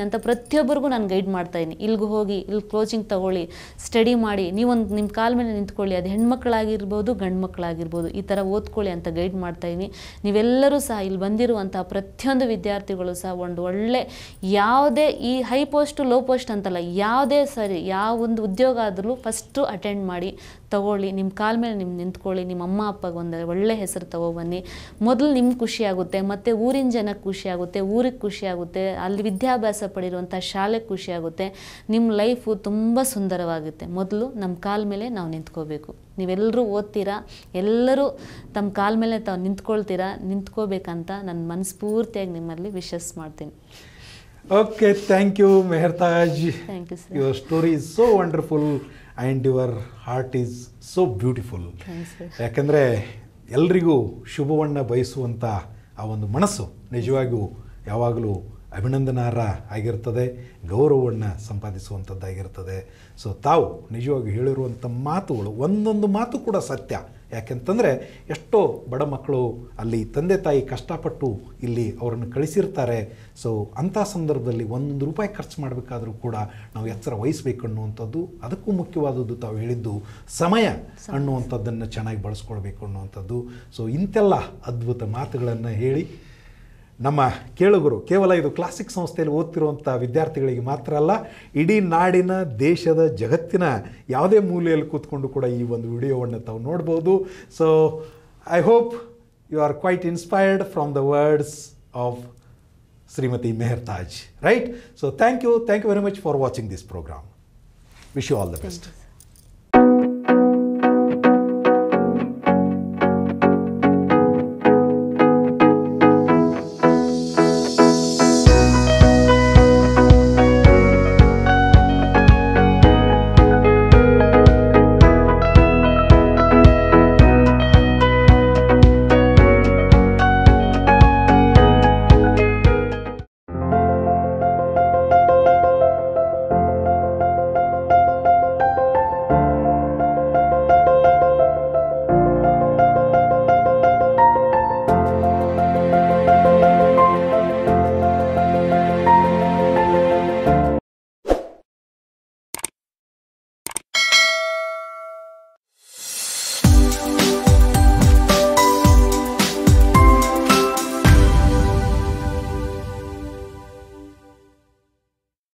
ಅಂತ ಪ್ರತಿಯೊಬ್ಬರಿಗೂ ನಾನು ಗೈಡ್ ಮಾಡ್ತಾ ಇದ್ದೀನಿ ಇಲ್ಲಿಗೂ ಹೋಗಿ ಇಲ್ಲಿ ಕೋಚಿಂಗ್ ತಗೊಳ್ಳಿ ಸ್ಟಡಿ ಮಾಡಿ ನೀವೊಂದು ನಿಮ್ಮ ಕಾಲ ಮೇಲೆ ನಿಂತ್ಕೊಳ್ಳಿ ಅದು ಹೆಣ್ಮಕ್ಳಾಗಿರ್ಬೋದು ಗಂಡು ಮಕ್ಕಳಾಗಿರ್ಬೋದು ಈ ಥರ ಓದ್ಕೊಳ್ಳಿ ಅಂತ ಗೈಡ್ ಮಾಡ್ತಾ ಇದ್ದೀನಿ ನೀವೆಲ್ಲರೂ ಸಹ ಇಲ್ಲಿ ಬಂದಿರುವಂಥ ಪ್ರತಿಯೊಂದು ವಿದ್ಯಾರ್ಥಿಗಳು ಸಹ ಒಂದು ಒಳ್ಳೆ ಯಾವುದೇ ಈ ಹೈ ಪೋಸ್ಟು ಲೋ ಪೋಸ್ಟ್ ಅಂತಲ್ಲ ಯಾವುದೇ ಸರಿ ಯಾವ ಒಂದು ಉದ್ಯೋಗ ಆದರೂ ಫಸ್ಟು ಅಟೆಂಡ್ ಮಾಡಿ ತಗೊಳ್ಳಿ ನಿಮ್ಮ ಕಾಲ ಮೇಲೆ ನಿಮ್ಮ ನಿಂತ್ಕೊಳ್ಳಿ ನಿಮ್ಮ ಅಮ್ಮ ಅಪ್ಪಗೆ ಒಂದು ಒಳ್ಳೆ ಹೆಸರು ತಗೊಬನ್ನಿ ಮೊದಲು ನಿಮ್ಗೆ ಖುಷಿ ಆಗುತ್ತೆ ಮತ್ತು ಊರಿನ ಜನಕ್ಕೆ ಖುಷಿ ಆಗುತ್ತೆ ಊರಿಗೆ ಖುಷಿ ಆಗುತ್ತೆ ಅಲ್ಲಿ ವಿದ್ಯಾಭ್ಯಾಸ ಪಡಿರುವಂಥ ಶಾಲೆಗೆ ಖುಷಿ ಆಗುತ್ತೆ ನಿಮ್ಮ ಲೈಫು ತುಂಬ ಸುಂದರವಾಗುತ್ತೆ ಮೊದಲು ನಮ್ಮ ಕಾಲ ಮೇಲೆ ನಾವು ನಿಂತ್ಕೋಬೇಕು ನೀವೆಲ್ಲರೂ ಓದ್ತೀರಾ ಎಲ್ಲರೂ ತಮ್ಮ ಕಾಲ ಮೇಲೆ ತಾವು ನಿಂತ್ಕೊಳ್ತೀರಾ ನಿಂತ್ಕೋಬೇಕಂತ ನನ್ನ ಮನಸ್ಫೂರ್ತಿಯಾಗಿ ನಿಮ್ಮಲ್ಲಿ ವಿಶಸ್ ಮಾಡ್ತೀನಿ okay thank you Mehartaj thank you sir your story is so wonderful and your heart is so beautiful thanks sir ಯಾಕಂದರೆ ಎಲ್ರಿಗೂ ಶುಭವನ್ನು ಬಯಸುವಂಥ ಆ ಒಂದು ಮನಸ್ಸು ನಿಜವಾಗಿಯೂ ಯಾವಾಗಲೂ ಅಭಿನಂದನಾರ್ಹ ಆಗಿರ್ತದೆ ಗೌರವವನ್ನು ಸಂಪಾದಿಸುವಂಥದ್ದಾಗಿರ್ತದೆ ಸೊ ತಾವು ನಿಜವಾಗಿ ಹೇಳಿರುವಂಥ ಮಾತುಗಳು ಒಂದೊಂದು ಮಾತು ಕೂಡ ಸತ್ಯ ಯಾಕೆಂತಂದರೆ ಎಷ್ಟೋ ಬಡ ಮಕ್ಕಳು ಅಲ್ಲಿ ತಂದೆ ತಾಯಿ ಕಷ್ಟಪಟ್ಟು ಇಲ್ಲಿ ಅವರನ್ನು ಕಳಿಸಿರ್ತಾರೆ ಸೊ ಅಂಥ ಸಂದರ್ಭದಲ್ಲಿ ಒಂದು ರೂಪಾಯಿ ಖರ್ಚು ಮಾಡಬೇಕಾದ್ರೂ ಕೂಡ ನಾವು ಎಚ್ಚರ ವಹಿಸಬೇಕು ಅನ್ನುವಂಥದ್ದು ಅದಕ್ಕೂ ಮುಖ್ಯವಾದದ್ದು ತಾವು ಹೇಳಿದ್ದು ಸಮಯ ಅನ್ನುವಂಥದ್ದನ್ನು ಚೆನ್ನಾಗಿ ಬಳಸ್ಕೊಳ್ಬೇಕು ಅನ್ನುವಂಥದ್ದು ಸೊ ಇಂತೆಲ್ಲ ಅದ್ಭುತ ಮಾತುಗಳನ್ನು ಹೇಳಿ ನಮ್ಮ ಕೇಳುಗರು ಕೇವಲ ಇದು ಕ್ಲಾಸಿಕ್ ಸಂಸ್ಥೆಯಲ್ಲಿ ಓದ್ತಿರುವಂಥ ವಿದ್ಯಾರ್ಥಿಗಳಿಗೆ ಮಾತ್ರ ಅಲ್ಲ ಇಡೀ ನಾಡಿನ ದೇಶದ ಜಗತ್ತಿನ ಯಾವುದೇ ಮೂಲೆಯಲ್ಲಿ ಕೂತ್ಕೊಂಡು ಕೂಡ ಈ ಒಂದು ವಿಡಿಯೋವನ್ನು ತಾವು ನೋಡ್ಬೋದು so I hope you are quite inspired from the words of Shrimati Mehartaj right so thank you thank you very much for watching this programme wish you all the best thank you